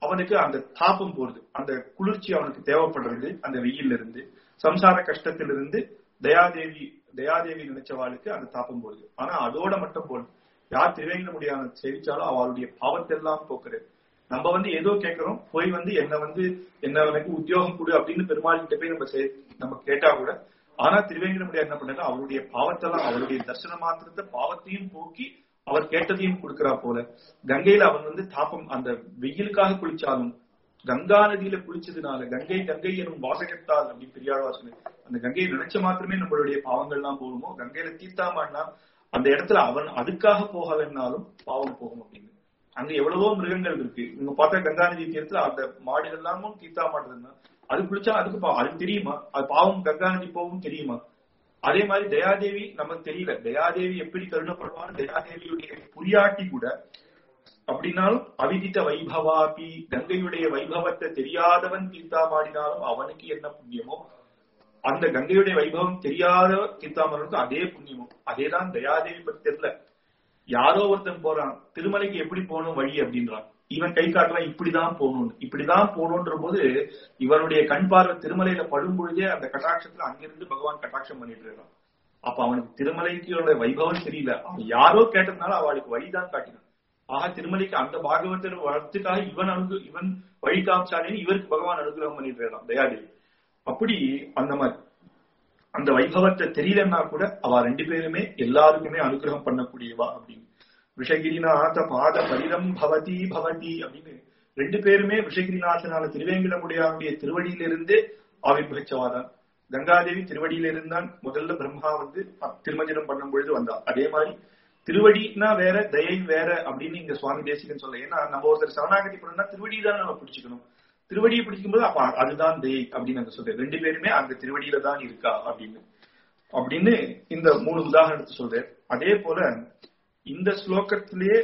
அவனுக்கு அந்த தாபம் போறது அந்த குளிர்ச்சி அவனுக்கு தேவைப்படுறது அந்த வெயில்ல இருந்து சம்சார கஷ்டத்திலிருந்து தயாதேவி தயாதேவி நினைச்சவாளுக்கு அந்த தாபம் போகுது ஆனா அதோட மட்டும் போல யார் திரையிட முடியாத சேவிச்சாலும் அவளுடைய பாவத்தை எல்லாம் போக்குறது நம்ம வந்து ஏதோ கேட்கிறோம் போய் வந்து என்ன வந்து என்ன எனக்கு உத்தியோகம் கொடு அப்படின்னு பெருமாள் கிட்ட போய் நம்ம சே- நம்ம கேட்டா கூட ஆனா திருவேங்கடமுடியா என்ன பண்ணாரு அவருடைய பாவத்தெல்லாம் அவருடைய தரிசன மாத்திரத்தை பாவத்தையும் போக்கி அவர் கேட்டதையும் கொடுக்கிறா போல கங்கையில அவன் வந்து தாப்பம் அந்த வெயிலுக்காக குளிச்சாலும் கங்கா நதியில குளிச்சதுனால கங்கை கங்கை எனும் வாசகத்தால் அப்படின்னு பெரியாழ்வா சொன்ன அந்த கங்கையை நினைச்ச மாத்திரமே நம்மளுடைய பாவங்கள்லாம் போகுமோ கங்கையில தீர்த்தாமான்னா அந்த இடத்துல அவன் அதுக்காக போகலைன்னாலும் பாவம் போகும் அப்படின்னு அங்க எவ்வளவோ மிருகங்கள் இருக்கு நீங்க பார்த்தா கங்கா நதி தீரத்துல அந்த மாடுகள் எல்லாமும் தீர்த்தா மாட்டுதுன்னா அது குளிச்சா அதுக்கு பாவம் அது தெரியுமா அது பாவம் கங்கா நதி போகும் தெரியுமா அதே மாதிரி தயாதேவி நமக்கு தெரியல தயாதேவி எப்படி கருணப்படுவான்னு தயாதேவியுடைய புரியாட்டி கூட அப்படின்னாலும் அவிதித்த வைபவாபி கங்கையுடைய வைபவத்தை தெரியாதவன் தீர்த்தாமாடினாலும் அவனுக்கு என்ன புண்ணியமோ அந்த கங்கையுடைய வைபவம் தெரியாத தீர்த்தாமரனுக்கு அதே புண்ணியமும் அதேதான் தயாதேவி பத்தி தெரியல யாரோ ஒருத்தன் போறான் திருமலைக்கு எப்படி போகணும் வழி அப்படின்றான் இவன் கை காட்டலாம் இப்படிதான் போகணும்னு இப்படிதான் போகணுன்ற போது இவனுடைய கண் பார்வை திருமலையில படும் பொழுதே அந்த கட்டாட்சத்துல அங்கிருந்து பகவான் கட்டாட்சம் பண்ணிட்டு இருக்கான் அப்ப அவனுக்கு திருமலைக்கு வைபவம் தெரியல அவன் யாரோ கேட்டதுனால அவளுக்கு வழிதான் காட்டினான் ஆக திருமலைக்கு அந்த பாகவதர் வரத்துக்காக இவன் அனுகு இவன் வழி காமிச்சாலே இவருக்கு பகவான் அனுகிரகம் பண்ணிட்டு இருக்கான் தயாதேவி அப்படி அந்த மாதிரி அந்த வைபவத்தை தெரியலன்னா கூட அவ ரெண்டு பேருமே எல்லாருக்குமே அனுகிரகம் பண்ணக்கூடியவா அப்படின்னு விஷகிரிநாத பாத பரிதம் பவதி பவதி அப்படின்னு ரெண்டு பேருமே விஷகிரிநாதனால திருவேங்கடமுடியாருடைய திருவடியிலிருந்தே ஆவிர்வகிச்சவாதான் கங்காதேவி திருவடியில இருந்தான் முதல்ல பிரம்மா வந்து திருமஞ்சனம் பண்ணும் பொழுது வந்தா அதே மாதிரி திருவடினா வேற தயை வேற அப்படின்னு இங்க சுவாமி தேசிகன் சொல்ல ஏன்னா நம்ம ஒருத்தர் சரணாகதி பண்ணா திருவடி தான் நம்ம பிடிச்சுக்கணும் திருவடியை பிடிக்கும்போது அப்ப அதுதான் தயை அப்படின்னு அங்க சொல்றேன் ரெண்டு பேருமே அந்த திருவடியில தான் இருக்கா அப்படின்னு அப்படின்னு இந்த மூணு உதாரணத்தை சொல்றேன் அதே போல இந்த ஸ்லோகத்திலேயே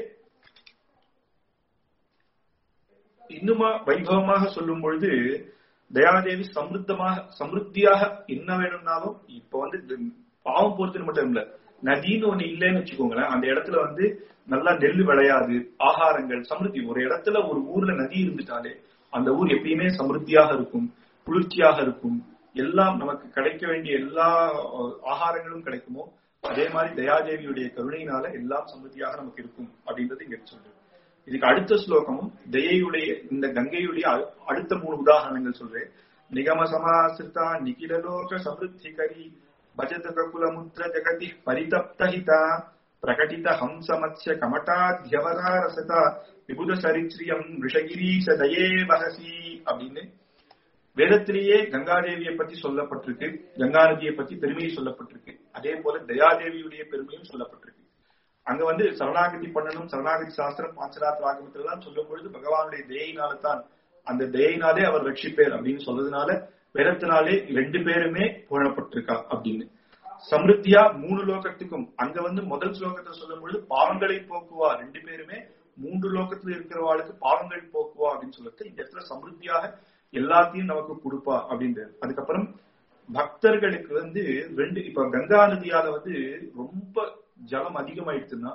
இன்னுமா வைபவமாக சொல்லும் பொழுது தயாதேவி சமிருத்தமாக சமிருத்தியாக என்ன வேணும்னாலும் இப்ப வந்து பாவம் பொறுத்துன்னு மட்டும் இல்ல நதின்னு ஒண்ணு இல்லைன்னு வச்சுக்கோங்களேன் அந்த இடத்துல வந்து நல்லா நெல் விளையாது ஆகாரங்கள் சமிருத்தி ஒரு இடத்துல ஒரு ஊர்ல நதி இருந்துட்டாலே அந்த ஊர் எப்பயுமே சமிருத்தியாக இருக்கும் குளிர்ச்சியாக இருக்கும் எல்லாம் நமக்கு கிடைக்க வேண்டிய எல்லா ஆகாரங்களும் கிடைக்குமோ அதே மாதிரி தயாதேவியுடைய கருணையினால எல்லாம் சமிருத்தியாக நமக்கு இருக்கும் அப்படின்றது இங்க சொல்றேன் இதுக்கு அடுத்த ஸ்லோகமும் தயையுடைய இந்த கங்கையுடைய அடுத்த மூணு உதாரணங்கள் சொல்றேன் நிகம சமாசிரிதா நிகிலலோக சமிருத்திகரி பஜத ககுலமுத்திர ஜகதி பரிதப்தஹிதா பிரகட்டித ஹம்சமத்ய கமட்டாத்யவரா ரசதா விபுத சரித்ரியம் ரிஷகிரீச தயே வகசி அப்படின்னு வேதத்திலேயே கங்காதேவியை பத்தி சொல்லப்பட்டிருக்கு கங்கா நதியை பத்தி பெருமையை சொல்லப்பட்டிருக்கு அதே போல தயாதேவியுடைய பெருமையும் சொல்லப்பட்டிருக்கு அங்க வந்து சரணாகதி பண்ணணும் சரணாகதி சாஸ்திரம் பாஞ்சராத் ராகமத்துல தான் சொல்லும் பொழுது பகவானுடைய தயினால தான் அந்த தயினாலே அவர் ரட்சிப்பேர் அப்படின்னு சொல்றதுனால வேதத்தினாலே ரெண்டு பேருமே புகழப்பட்டிருக்கா அப்படின்னு சமிருத்தியா மூணு லோகத்துக்கும் அங்க வந்து முதல் ஸ்லோகத்தை சொல்லும் பொழுது பாவங்களை போக்குவா ரெண்டு பேருமே மூன்று லோகத்துல இருக்கிறவாளுக்கு பாவங்கள் போக்குவா அப்படின்னு சொல்லிட்டு இந்த இடத்துல சமிருத்தியாக எல்லாத்தையும் நமக்கு கொடுப்பா அப்படின்றது அதுக்கப்புறம் பக்தர்களுக்கு வந்து ரெண்டு இப்ப கங்கா நதியால வந்து ரொம்ப ஜலம் அதிகமாயிடுச்சுன்னா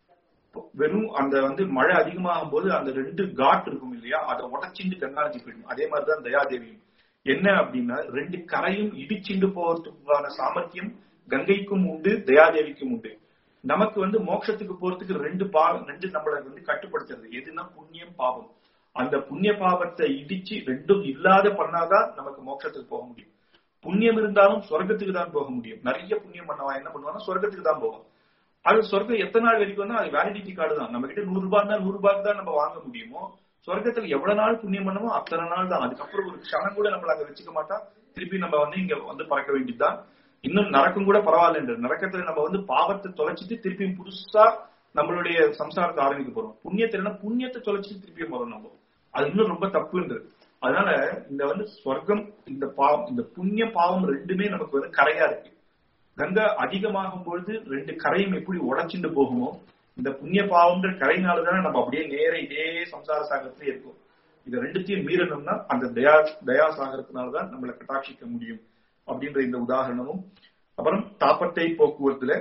வெறும் அந்த வந்து மழை அதிகமாகும் போது அந்த ரெண்டு காட் இருக்கும் இல்லையா அதை உடச்சிண்டு கங்கா நதி போயிடும் அதே மாதிரிதான் தயாதேவியும் என்ன அப்படின்னா ரெண்டு கரையும் இடிச்சிண்டு போறதுக்கான சாமர்த்தியம் கங்கைக்கும் உண்டு தயாதேவிக்கும் உண்டு நமக்கு வந்து மோட்சத்துக்கு போறதுக்கு ரெண்டு பாவம் ரெண்டு நம்மளை வந்து கட்டுப்படுத்துறது எதுனா புண்ணியம் பாவம் அந்த புண்ணிய பாவத்தை இடிச்சு ரெண்டும் இல்லாத பண்ணாதான் நமக்கு மோட்சத்துக்கு போக முடியும் புண்ணியம் இருந்தாலும் சொர்க்கத்துக்கு தான் போக முடியும் நிறைய புண்ணியம் பண்ணவா என்ன பண்ணுவானா சொர்க்கத்துக்கு தான் போவோம் அது சொர்க்கம் எத்தனை நாள் வரைக்கும் அது வேலிடிட்டி கார்டு தான் நம்ம கிட்ட நூறு ரூபாய் நூறு ரூபாய்க்கு தான் நம்ம வாங்க முடியுமோ சொர்க்கத்துல எவ்வளவு நாள் புண்ணியம் பண்ணமோ அத்தனை நாள் தான் அதுக்கப்புறம் ஒரு க்ஷணம் கூட நம்மள அங்க வச்சுக்க மாட்டா திருப்பி நம்ம வந்து இங்க வந்து பறக்க வேண்டியதுதான் இன்னும் நரக்கம் கூட பரவாயில்ல நரக்கத்துல நம்ம வந்து பாவத்தை தொலைச்சிட்டு திருப்பி புதுசா நம்மளுடைய சம்சாரத்தை ஆரம்பிக்க போறோம் புண்ணியத்துல புண்ணியத்தை தொலைச்சிட்டு திருப்பி வரும் நம்ம அது இன்னும் ரொம்ப தப்புன்றது அதனால இந்த வந்து சொர்க்கம் இந்த பாவம் இந்த புண்ணிய பாவம் ரெண்டுமே நமக்கு வந்து கரையா இருக்கு கங்கா அதிகமாகும் பொழுது ரெண்டு கரையும் எப்படி உடைச்சிட்டு போகுமோ இந்த புண்ணிய பாவம்ன்ற கரையினாலதானே நம்ம அப்படியே நேர இதே சம்சார சாகரத்திலே இருக்கும் இது ரெண்டுத்தையும் மீறணும்னா அந்த தயா தயா சாகரத்தினாலதான் நம்மளை கட்டாட்சிக்க முடியும் அப்படின்ற இந்த உதாரணமும் அப்புறம் தாப்பத்தை போக்குவரத்துல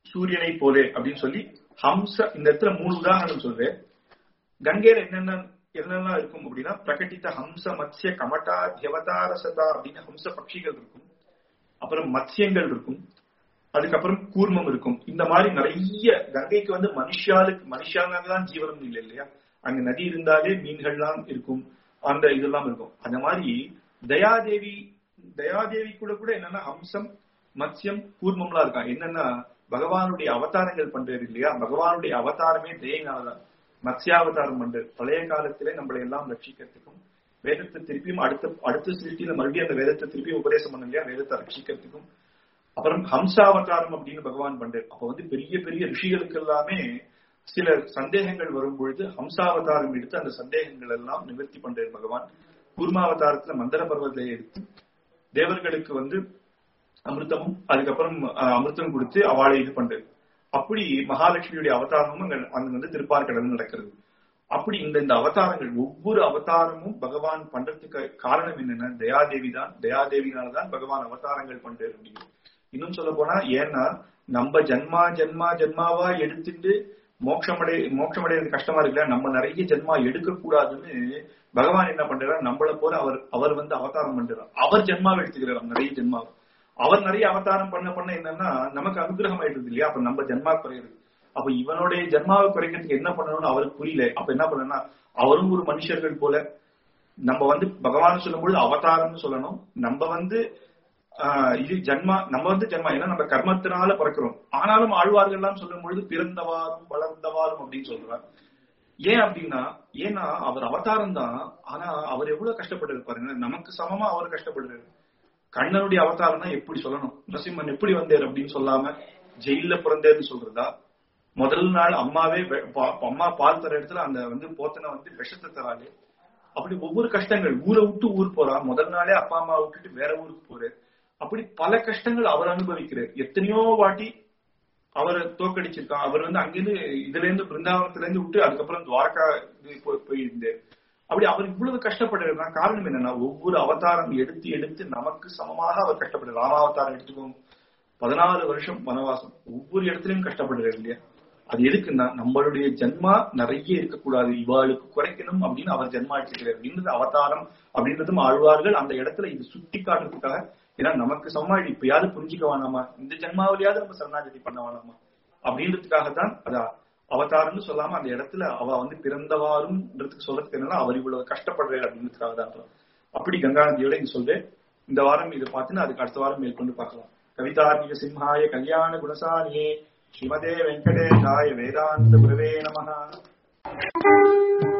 சூரியனை போலே அப்படின்னு சொல்லி ஹம்ச இந்த இடத்துல மூணு உதாரணம் சொல்றேன் கங்கையில என்னென்ன என்னெல்லாம் இருக்கும் அப்படின்னா பிரகட்டித்த ஹம்ச மத்ய கமட்டா தியவதாரசதா அப்படின்னு ஹம்ச பட்சிகள் இருக்கும் அப்புறம் மத்யங்கள் இருக்கும் அதுக்கப்புறம் கூர்மம் இருக்கும் இந்த மாதிரி நிறைய கங்கைக்கு வந்து மனுஷாலுக்கு மனுஷாலுக்கு தான் ஜீவனம் இல்லை இல்லையா அங்க நதி இருந்தாலே மீன்கள்லாம் இருக்கும் அந்த இதெல்லாம் இருக்கும் அந்த மாதிரி தயாதேவி தயாதேவி கூட கூட என்னன்னா ஹம்சம் மத்யம் கூர்மம்லாம் இருக்கான் என்னன்னா பகவானுடைய அவதாரங்கள் பண்றது இல்லையா பகவானுடைய அவதாரமே தயைனாலதான் மத்யாவதாரம் பண்றது பழைய காலத்திலே நம்மளை எல்லாம் ரட்சிக்கிறதுக்கும் வேதத்தை திருப்பியும் அடுத்த அடுத்த சிருஷ்டியில மறுபடியும் அந்த வேதத்தை திருப்பியும் உபதேசம் பண்ண இல்லையா வேதத்தை ரட்சிக்கிறதுக்கும் அப்புறம் ஹம்சாவதாரம் அப்படின்னு பகவான் பண்றாரு அப்ப வந்து பெரிய பெரிய ரிஷிகளுக்கு எல்லாமே சில சந்தேகங்கள் வரும் பொழுது ஹம்சாவதாரம் எடுத்து அந்த சந்தேகங்கள் எல்லாம் நிவர்த்தி பண்றாரு பகவான் கூர்மாவதாரத்துல மந்திர பர்வத்தை எடுத்து தேவர்களுக்கு வந்து அமிர்தமும் அதுக்கப்புறம் அஹ், அமிர்தம் கொடுத்து அவளை இது பண்றது அப்படி மகாலட்சுமியுடைய அவதாரமும் அங்க அங்க வந்து திருப்பார்கடல் நடக்கிறது அப்படி இந்த இந்த அவதாரங்கள் ஒவ்வொரு அவதாரமும் பகவான் பண்றதுக்கு காரணம் என்னன்னா தயாதேவி தான் தயாதேவினாலதான் பகவான் அவதாரங்கள் பண்றாரு அப்படின்னு இன்னும் சொல்ல போனா ஏன்னா நம்ம ஜன்மா ஜன்மா ஜன்மாவா எடுத்துட்டு மோட்சமடை மோட்சமடைறது கஷ்டமா இருக்குல்ல நம்ம நிறைய ஜென்மா எடுக்க கூடாதுன்னு பகவான் என்ன பண்றாரு நம்மள போல அவர் அவர் வந்து அவதாரம் பண்றார் அவர் ஜென்மாவை எடுத்துக்கிறார் நிறைய ஜென்மா அவர் நிறைய அவதாரம் பண்ண பண்ண என்னன்னா நமக்கு அனுகிரகம் ஆயிடுது இல்லையா அப்ப நம்ம ஜென்மா குறையுது அப்ப இவனுடைய ஜென்மாவை குறைக்கிறதுக்கு என்ன பண்ணணும்னு அவருக்கு புரியல அப்ப என்ன பண்ணனா அவரும் ஒரு மனுஷர்கள் போல நம்ம வந்து பகவான் சொல்லும்போது அவதாரம்னு சொல்லணும் நம்ம வந்து ஆஹ் இது ஜன்மா நம்ம வந்து ஜன்மா ஏன்னா நம்ம கர்மத்தினால பிறக்கிறோம் ஆனாலும் ஆழ்வார்கள் எல்லாம் சொல்லும் பொழுது பிறந்தவாறும் வளர்ந்தவாறும் அப்படின்னு சொல்றாங்க ஏன் அப்படின்னா ஏன்னா அவர் அவதாரம் தான் ஆனா அவர் எவ்வளவு கஷ்டப்பட்டு பாருங்க நமக்கு சமமா அவர் கஷ்டப்படுறாரு கண்ணனுடைய அவதாரம்னா எப்படி சொல்லணும் நரசிம்மன் எப்படி வந்தார் அப்படின்னு சொல்லாம ஜெயில பிறந்தேன்னு சொல்றதா முதல் நாள் அம்மாவே வெ- பா- அம்மா பால் தர இடத்துல அந்த வந்து போத்தனை வந்து விஷத்தை தராளே அப்படி ஒவ்வொரு கஷ்டங்கள் ஊரை விட்டு ஊர் போறா முதல் நாளே அப்பா அம்மா விட்டுட்டு வேற ஊருக்கு போறாரு அப்படி பல கஷ்டங்கள் அவர் அனுபவிக்கிறார் எத்தனையோ வாட்டி அவரை தோக்கடிச்சிருக்கான் அவர் வந்து அங்கிருந்து இதுல இருந்து பிருந்தாவனத்துல இருந்து விட்டு அதுக்கப்புறம் துவாரகா இது போய் போயிருந்தார் அப்படி அவர் இவ்வளவு கஷ்டப்படுறதுனா காரணம் என்னன்னா ஒவ்வொரு அவதாரம் எடுத்து எடுத்து நமக்கு சமமாக அவர் கஷ்டப்படுறார் ராமாவதாரம் எடுத்துக்கோங்க பதினாலு வருஷம் வனவாசம் ஒவ்வொரு இடத்துலயும் கஷ்டப்படுறாரு இல்லையா அது எதுக்குன்னா நம்மளுடைய ஜென்மா நிறைய இருக்கக்கூடாது இவாளுக்கு குறைக்கணும் அப்படின்னு அவர் ஜென்மா எடுத்துக்கிறார் அப்படின்றது அவதாரம் அப்படின்றதும் ஆழ்வார்கள் அந்த இடத்துல இது சுட்டி காட்டுறதுக்காக ஏன்னா நமக்கு சமமா இது இப்பயாவது புரிஞ்சுக்க வேணாமா இந்த ஜென்மாவிலேயாவது நம்ம சரணாகதி பண்ண வேணாமா அப்படின்றதுக்காக தான் அத அவதாரம்னு சொல்லாம அந்த இடத்துல அவ வந்து பிறந்தவாறும்ன்றதுக்கு சொல்றதுக்கு என்னன்னா அவர் இவ்வளவு கஷ்டப்படுறாரு அப்படின்றதுக்காக தான் அப்படி கங்கா நதியோட இங்க சொல்றேன் இந்த வாரம் இதை பார்த்துன்னு அதுக்கு அடுத்த வாரம் மேற்கொண்டு பார்க்கலாம் கவிதார்மிக சிம்ஹாய கல்யாண குணசாலியே ஸ்ரீமதே வெங்கடேஷாய வேதாந்த குரவே நமஹ